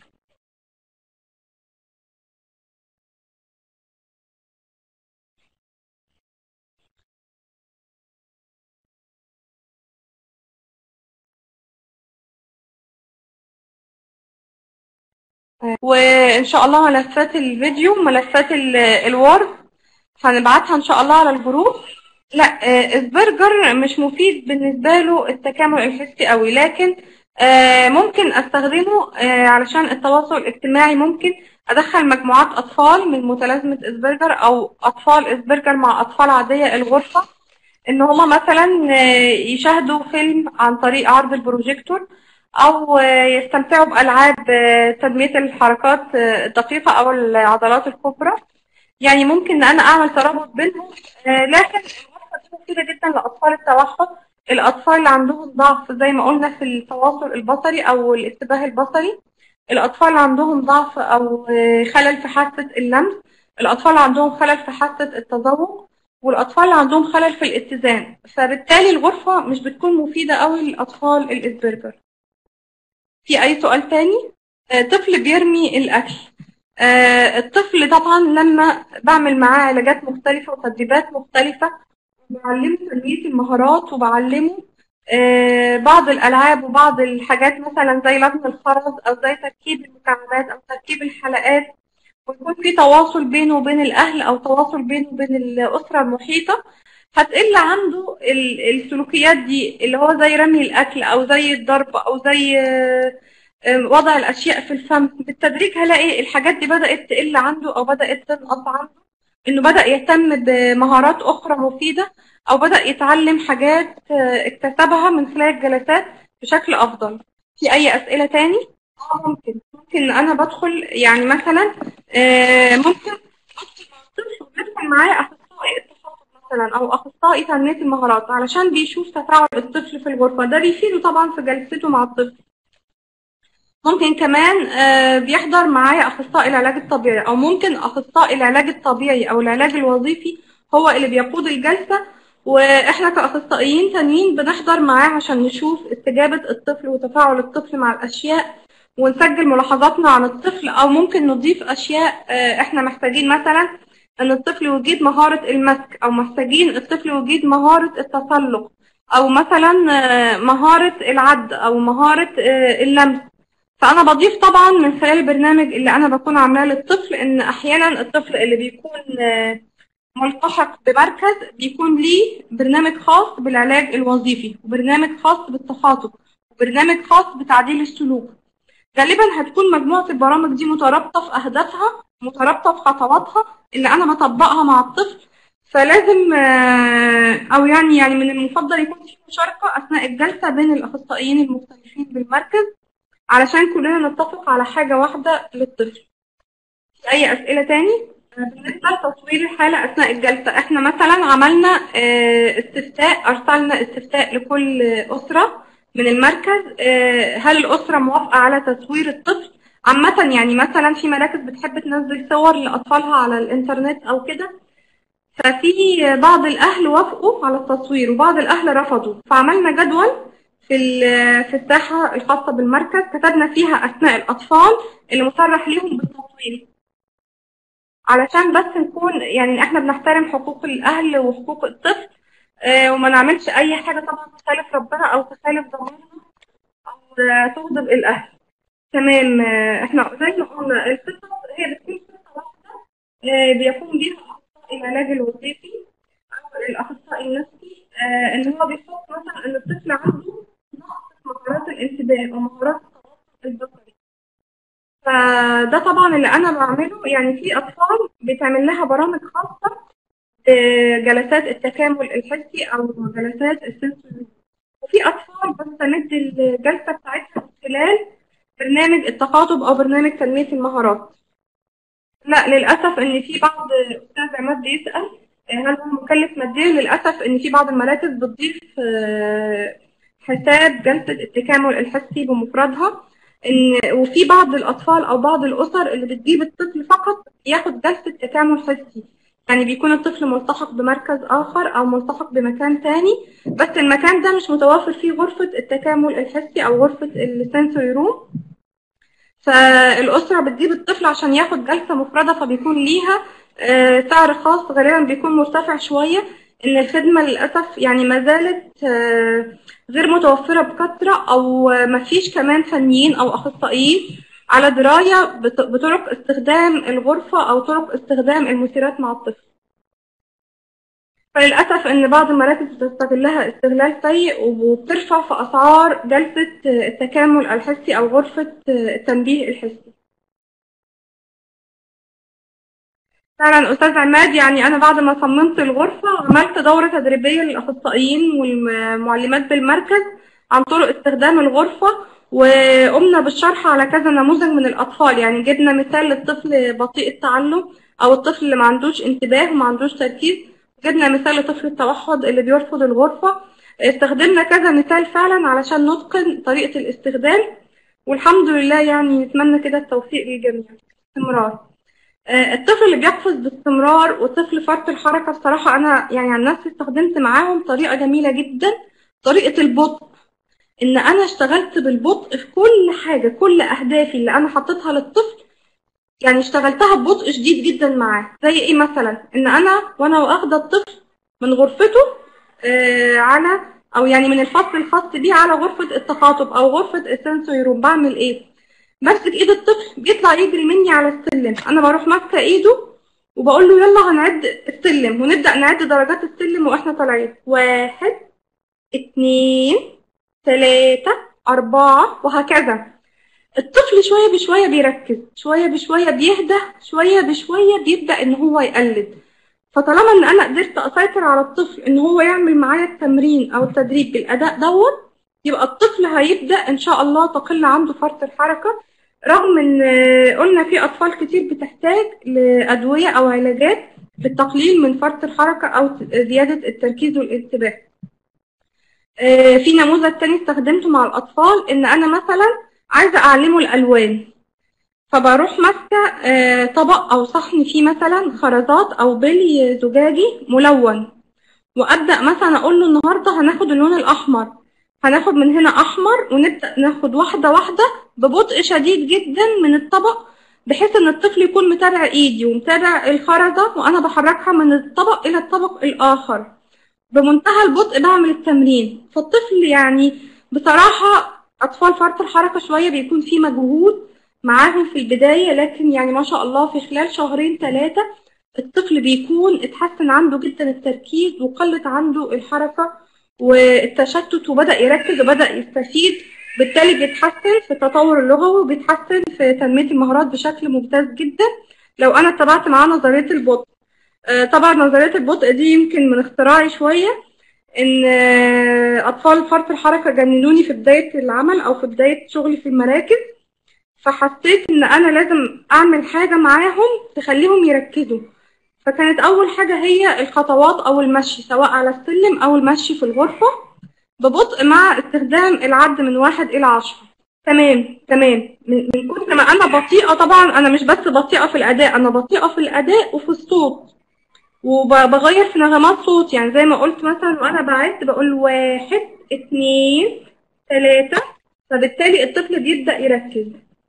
وإن شاء الله ملفات الفيديو ملفات ال- الوورد هنبعتها إن شاء الله على الجروب لا آه، البرجر مش مفيد بالنسبة له التكامل الحسي قوي لكن آه، ممكن استخدمه آه، علشان التواصل الاجتماعي ممكن ادخل مجموعات اطفال من متلازمة اسبرجر او اطفال اسبرجر مع اطفال عادية الغرفة ان هما مثلا آه، يشاهدوا فيلم عن طريق عرض البروجيكتور او آه، يستمتعوا بالعاب آه، تنمية الحركات آه، الدقيقة او العضلات الكبرى يعني ممكن ان انا اعمل ترابط بينهم آه، لكن الوصفه دي مفيده جدا لاطفال التوحد الاطفال اللي عندهم ضعف زي ما قلنا في التواصل البصري او الانتباه البصري الاطفال اللي عندهم ضعف او آه، خلل في حاسه اللمس الاطفال اللي عندهم خلل في حاسه التذوق والاطفال اللي عندهم خلل في الاتزان فبالتالي الغرفه مش بتكون مفيده قوي للاطفال الاسبرجر في اي سؤال تاني آه، طفل بيرمي الاكل آه، الطفل طبعا لما بعمل معاه علاجات مختلفة وتدريبات مختلفة بعلمه تنمية المهارات وبعلمه آه، بعض الألعاب وبعض الحاجات مثلا زي لطم الخرز أو زي تركيب المكعبات أو تركيب الحلقات ويكون في تواصل بينه وبين الأهل أو تواصل بينه وبين الأسرة المحيطة هتقل عنده ال- السلوكيات دي اللي هو زي رمي الأكل أو زي الضرب أو زي آه، آه، وضع الأشياء في الفم بالتدريج هلاقي الحاجات دي بدأت تقل عنده أو بدأت تنقص عنده إنه بدأ يهتم بمهارات أخرى مفيدة أو بدأ يتعلم حاجات آه، اكتسبها من خلال الجلسات بشكل أفضل في أي أسئلة تاني؟ آه، ممكن ممكن أنا بدخل يعني مثلا آه، ممكن أدخل مع الطفل وبدخل معاه أخصائي التخاطب مثلا او اخصائي تنميه المهارات علشان بيشوف تفاعل الطفل في الغرفه ده بيفيده طبعا في جلسته مع الطفل ممكن كمان آه، بيحضر معايا اخصائي العلاج الطبيعي او ممكن اخصائي العلاج الطبيعي او العلاج الوظيفي هو اللي بيقود الجلسه واحنا كاخصائيين تانيين بنحضر معاه عشان نشوف استجابه الطفل وتفاعل الطفل مع الاشياء ونسجل ملاحظاتنا عن الطفل او ممكن نضيف اشياء آه، احنا محتاجين مثلا ان الطفل يجيد مهاره المسك او محتاجين الطفل يجيد مهاره التسلق او مثلا آه، مهاره العد او مهاره آه، اللمس فانا بضيف طبعا من خلال البرنامج اللي انا بكون عاملاه للطفل ان احيانا الطفل اللي بيكون آه، ملتحق بمركز بيكون ليه برنامج خاص بالعلاج الوظيفي وبرنامج خاص بالتخاطب وبرنامج خاص بتعديل السلوك غالبا هتكون مجموعة البرامج دي مترابطة في أهدافها مترابطة في خطواتها اللي أنا بطبقها مع الطفل فلازم آه، أو يعني يعني من المفضل يكون في مشاركة أثناء الجلسة بين الأخصائيين المختلفين بالمركز علشان كلنا نتفق على حاجة واحدة للطفل في أي أسئلة تاني؟ بالنسبة لتصوير الحالة أثناء الجلسة احنا مثلا عملنا آه، استفتاء أرسلنا استفتاء لكل أسرة من المركز آه، هل الأسرة موافقة على تصوير الطفل عامة يعني مثلا في مراكز بتحب تنزل صور لأطفالها على الإنترنت أو كده ففي بعض الأهل وافقوا على التصوير وبعض الأهل رفضوا فعملنا جدول في ال- في الساحة الخاصة بالمركز كتبنا فيها أسماء الأطفال اللي مصرح ليهم بالتصوير علشان بس نكون يعني احنا بنحترم حقوق الأهل وحقوق الطفل آه، وما نعملش أي حاجة طبعا تخالف ربنا أو تخالف ضميرنا أو آه، تغضب الأهل تمام آه، احنا زي ما قلنا القصص هي بتكون قصة واحدة آه، بيقوم بيها أخصائي العلاج الوظيفي أو الأخصائي النفسي آه، إن هو بيحط مثلا إن الطفل عنده نقص في مهارات الانتباه أو مهارات التواصل البصري فده طبعا اللي أنا بعمله يعني في أطفال بتعمل لها برامج خاصة بجلسات التكامل الحسي أو جلسات السنسوري وفي أطفال بستمد الجلسة بتاعتها من خلال برنامج التخاطب أو برنامج تنمية المهارات لا للأسف إن في بعض أستاذ عماد بيسأل آه، هل هو مكلف ماديا للأسف إن في بعض المراكز بتضيف آه، حساب جلسة التكامل الحسي بمفردها إن وفي بعض الأطفال أو بعض الأسر اللي بتجيب الطفل فقط ياخد جلسة تكامل حسي يعني بيكون الطفل ملتحق بمركز آخر أو ملتحق بمكان تاني بس المكان ده مش متوفر فيه غرفة التكامل الحسي أو غرفة السنسوري روم فالأسرة بتجيب الطفل عشان ياخد جلسة مفردة فبيكون ليها آه، سعر خاص غالبا بيكون مرتفع شوية إن الخدمة للأسف يعني ما زالت آه، غير متوفرة بكثرة أو آه، مفيش كمان فنيين أو أخصائيين على دراية بط- بطرق استخدام الغرفة أو طرق استخدام المثيرات مع الطفل فللأسف إن بعض المراكز بتستغلها استغلال سيء وبترفع في أسعار جلسة التكامل الحسي أو غرفة التنبيه الحسي فعلا أستاذ عماد يعني أنا بعد ما صممت الغرفة عملت دورة تدريبية للأخصائيين والمعلمات بالمركز عن طرق استخدام الغرفة وقمنا بالشرح على كذا نموذج من الأطفال يعني جبنا مثال للطفل بطيء التعلم أو الطفل اللي ما عندوش انتباه وما عندوش تركيز جبنا مثال لطفل التوحد اللي بيرفض الغرفة استخدمنا كذا مثال فعلا علشان نتقن طريقة الاستخدام والحمد لله يعني نتمنى كده التوفيق للجميع استمرار آه، الطفل اللي بيقفز باستمرار وطفل فرط الحركة بصراحة أنا يعني عن نفسي استخدمت معاهم طريقة جميلة جدا طريقة البطء إن أنا اشتغلت بالبطء في كل حاجة كل أهدافي اللي أنا حطيتها للطفل يعني اشتغلتها ببطء شديد جدا معاه زي إيه مثلا إن أنا وأنا واخدة الطفل من غرفته آه على أو يعني من الفصل الخاص بيه على غرفة التخاطب أو غرفة السنسوري روم بعمل إيه؟ ماسك ايد الطفل بيطلع يجري مني على السلم انا بروح ماسكه ايده وبقول له يلا هنعد السلم ونبدا نعد درجات السلم واحنا طالعين واحد اتنين تلاتة أربعة وهكذا الطفل شوية بشوية بيركز شوية بشوية بيهدى شوية بشوية بيبدأ إن هو يقلد فطالما إن أنا قدرت أسيطر على الطفل إن هو يعمل معايا التمرين أو التدريب بالأداء دوت يبقى الطفل هيبدأ إن شاء الله تقل عنده فرط الحركة رغم إن قلنا في أطفال كتير بتحتاج لأدوية أو علاجات للتقليل من فرط الحركة أو زيادة التركيز والانتباه آه، في نموذج تاني استخدمته مع الأطفال إن أنا مثلا عايزة أعلمه الألوان فبروح ماسكة آه، طبق أو صحن فيه مثلا خرزات أو بلي زجاجي ملون وأبدأ مثلا أقول له النهاردة هناخد اللون الأحمر هناخد من هنا أحمر ونبدأ ناخد واحدة واحدة ببطء شديد جدا من الطبق بحيث إن الطفل يكون متابع إيدي ومتابع الخرزة وأنا بحركها من الطبق إلى الطبق الآخر بمنتهى البطء بعمل التمرين فالطفل يعني بصراحة أطفال فرط الحركة شوية بيكون في مجهود معاهم في البداية لكن يعني ما شاء الله في خلال شهرين ثلاثة الطفل بيكون اتحسن عنده جدا التركيز وقلت عنده الحركة والتشتت وبدأ يركز وبدأ يستفيد بالتالي بيتحسن في التطور اللغوي وبيتحسن في تنمية المهارات بشكل ممتاز جدا لو أنا اتبعت معاه نظرية البطء آه، طبعا نظرية البطء دي يمكن من اختراعي شوية ان آه، اطفال فرط الحركة جننوني في بداية العمل او في بداية شغلي في المراكز فحسيت ان انا لازم اعمل حاجة معاهم تخليهم يركزوا فكانت اول حاجة هي الخطوات او المشي سواء على السلم او المشي في الغرفة ببطء مع استخدام العد من واحد الى عشرة تمام تمام من من كتر ما انا بطيئة طبعا انا مش بس بطيئة في الاداء انا بطيئة في الاداء وفي الصوت وبغير في نغمات صوت يعني زي ما قلت مثلا وانا بعد بقول واحد اتنين تلاتة فبالتالي الطفل بيبدأ يركز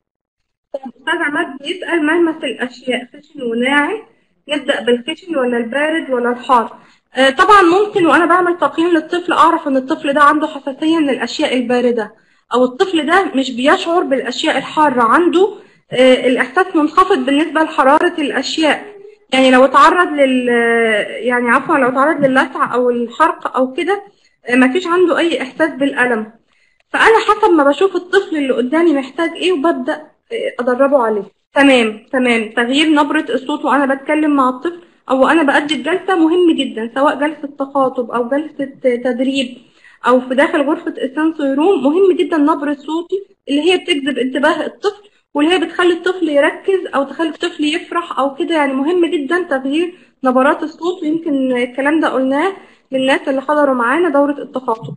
طب أستاذ عماد بيسأل ملمس الأشياء خشن وناعم نبدأ بالخشن ولا البارد ولا الحار آه، طبعا ممكن وأنا بعمل تقييم للطفل أعرف إن الطفل ده عنده حساسية من الأشياء الباردة أو الطفل ده مش بيشعر بالأشياء الحارة عنده آه، الإحساس منخفض بالنسبة لحرارة الأشياء يعني لو اتعرض لل يعني عفوا لو اتعرض للسع او الحرق او كده آه، مفيش عنده اي احساس بالالم فانا حسب ما بشوف الطفل اللي قدامي محتاج ايه وببدا آه، ادربه عليه تمام تمام تغيير نبرة الصوت وانا بتكلم مع الطفل او انا بأدي الجلسة مهم جدا سواء جلسة تخاطب او جلسة تدريب او في داخل غرفة السنسوري روم مهم جدا نبرة صوتي اللي هي بتجذب انتباه الطفل واللي هي بتخلي الطفل يركز او تخلي الطفل يفرح او كده يعني مهم جدا تغيير نبرات الصوت ويمكن الكلام ده قلناه للناس اللي حضروا معانا دورة التخاطب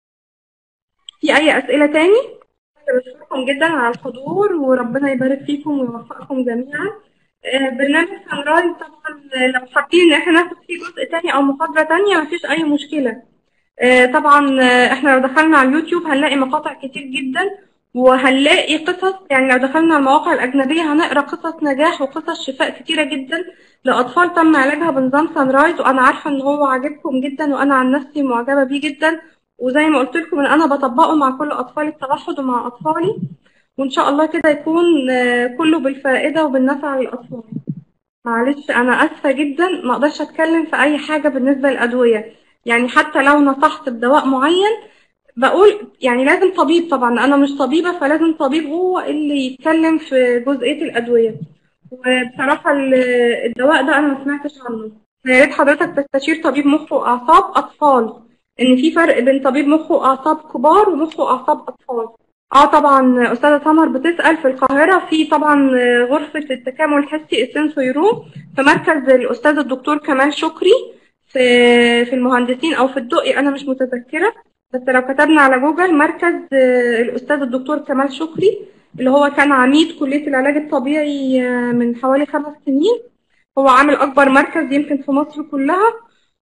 في اي اسئلة تاني بشكركم جدا على الحضور وربنا يبارك فيكم ويوفقكم جميعا آه، برنامج سانرايز طبعا لو حابين ان احنا ناخد فيه جزء تاني او محاضرة تانية مفيش اي مشكلة آه، طبعا آه، احنا لو دخلنا على اليوتيوب هنلاقي مقاطع كتير جدا وهنلاقي قصص يعني لو دخلنا على المواقع الأجنبية هنقرا قصص نجاح وقصص شفاء كتيرة جدا لأطفال تم علاجها بنظام سان رايز وأنا عارفة إن هو عاجبكم جدا وأنا عن نفسي معجبة بيه جدا وزي ما قلت لكم إن أنا بطبقه مع كل أطفال التوحد ومع أطفالي وإن شاء الله كده يكون آه، كله بالفائدة وبالنفع للأطفال معلش أنا آسفة جدا ما أقدرش أتكلم في أي حاجة بالنسبة للأدوية يعني حتى لو نصحت بدواء معين بقول يعني لازم طبيب طبعا انا مش طبيبه فلازم طبيب هو اللي يتكلم في جزئيه الادويه وبصراحه ال- الدواء ده انا ما سمعتش عنه يا ريت حضرتك تستشير طبيب مخ واعصاب اطفال ان في فرق بين طبيب مخ واعصاب كبار ومخ واعصاب اطفال اه طبعا استاذه سمر بتسال في القاهره في طبعا غرفه التكامل الحسي السنسوري روم في مركز الاستاذ الدكتور كمال شكري في في المهندسين او في الدقي انا مش متذكره بس لو كتبنا على جوجل مركز آه، الأستاذ الدكتور كمال شكري اللي هو كان عميد كلية العلاج الطبيعي آه، من حوالي خمس سنين هو عامل أكبر مركز يمكن في مصر كلها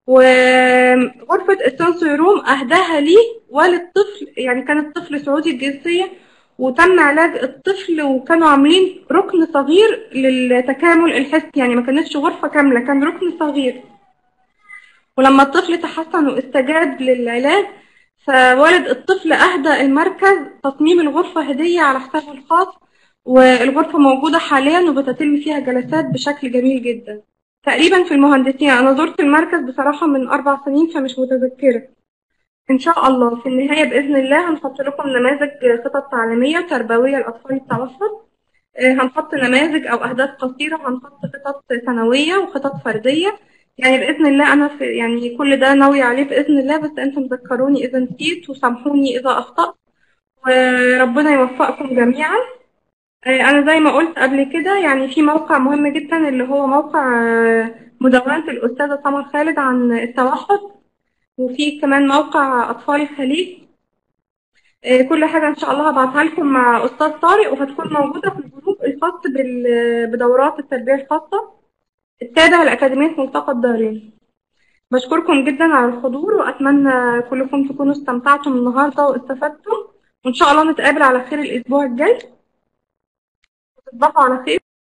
وغرفة السنسوري روم أهداها ليه والد طفل يعني كان الطفل سعودي الجنسية وتم علاج الطفل وكانوا عاملين ركن صغير للتكامل الحسي يعني ما كانتش غرفة كاملة كان ركن صغير ولما الطفل تحسن واستجاب للعلاج فوالد الطفل أهدى المركز تصميم الغرفة هدية على حسابه الخاص والغرفة موجودة حاليا وبتتم فيها جلسات بشكل جميل جدا تقريبا في المهندسين أنا زرت المركز بصراحة من أربع سنين فمش متذكرة إن شاء الله في النهاية بإذن الله هنحط لكم نماذج خطط تعليمية وتربوية لأطفال التوحد آه، هنحط نماذج أو أهداف قصيرة هنحط خطط سنوية وخطط فردية يعني بإذن الله أنا في يعني كل ده ناوية عليه بإذن الله بس أنتم ذكروني إذا نسيت وسامحوني إذا أخطأت وربنا يوفقكم جميعا آه، أنا زي ما قلت قبل كده يعني في موقع مهم جدا اللي هو موقع آه، مدونة الأستاذة سمر خالد عن التوحد وفي كمان موقع أطفال الخليج آه، كل حاجة إن شاء الله هبعتها لكم مع أستاذ طارق وهتكون موجودة في الجروب الخاص بال- بدورات التربية الخاصة التابع لأكاديمية ملتقى الدارين بشكركم جدا على الحضور وأتمنى كلكم تكونوا استمتعتم النهاردة واستفدتم وإن شاء الله نتقابل على خير الأسبوع الجاي تصبحوا على خير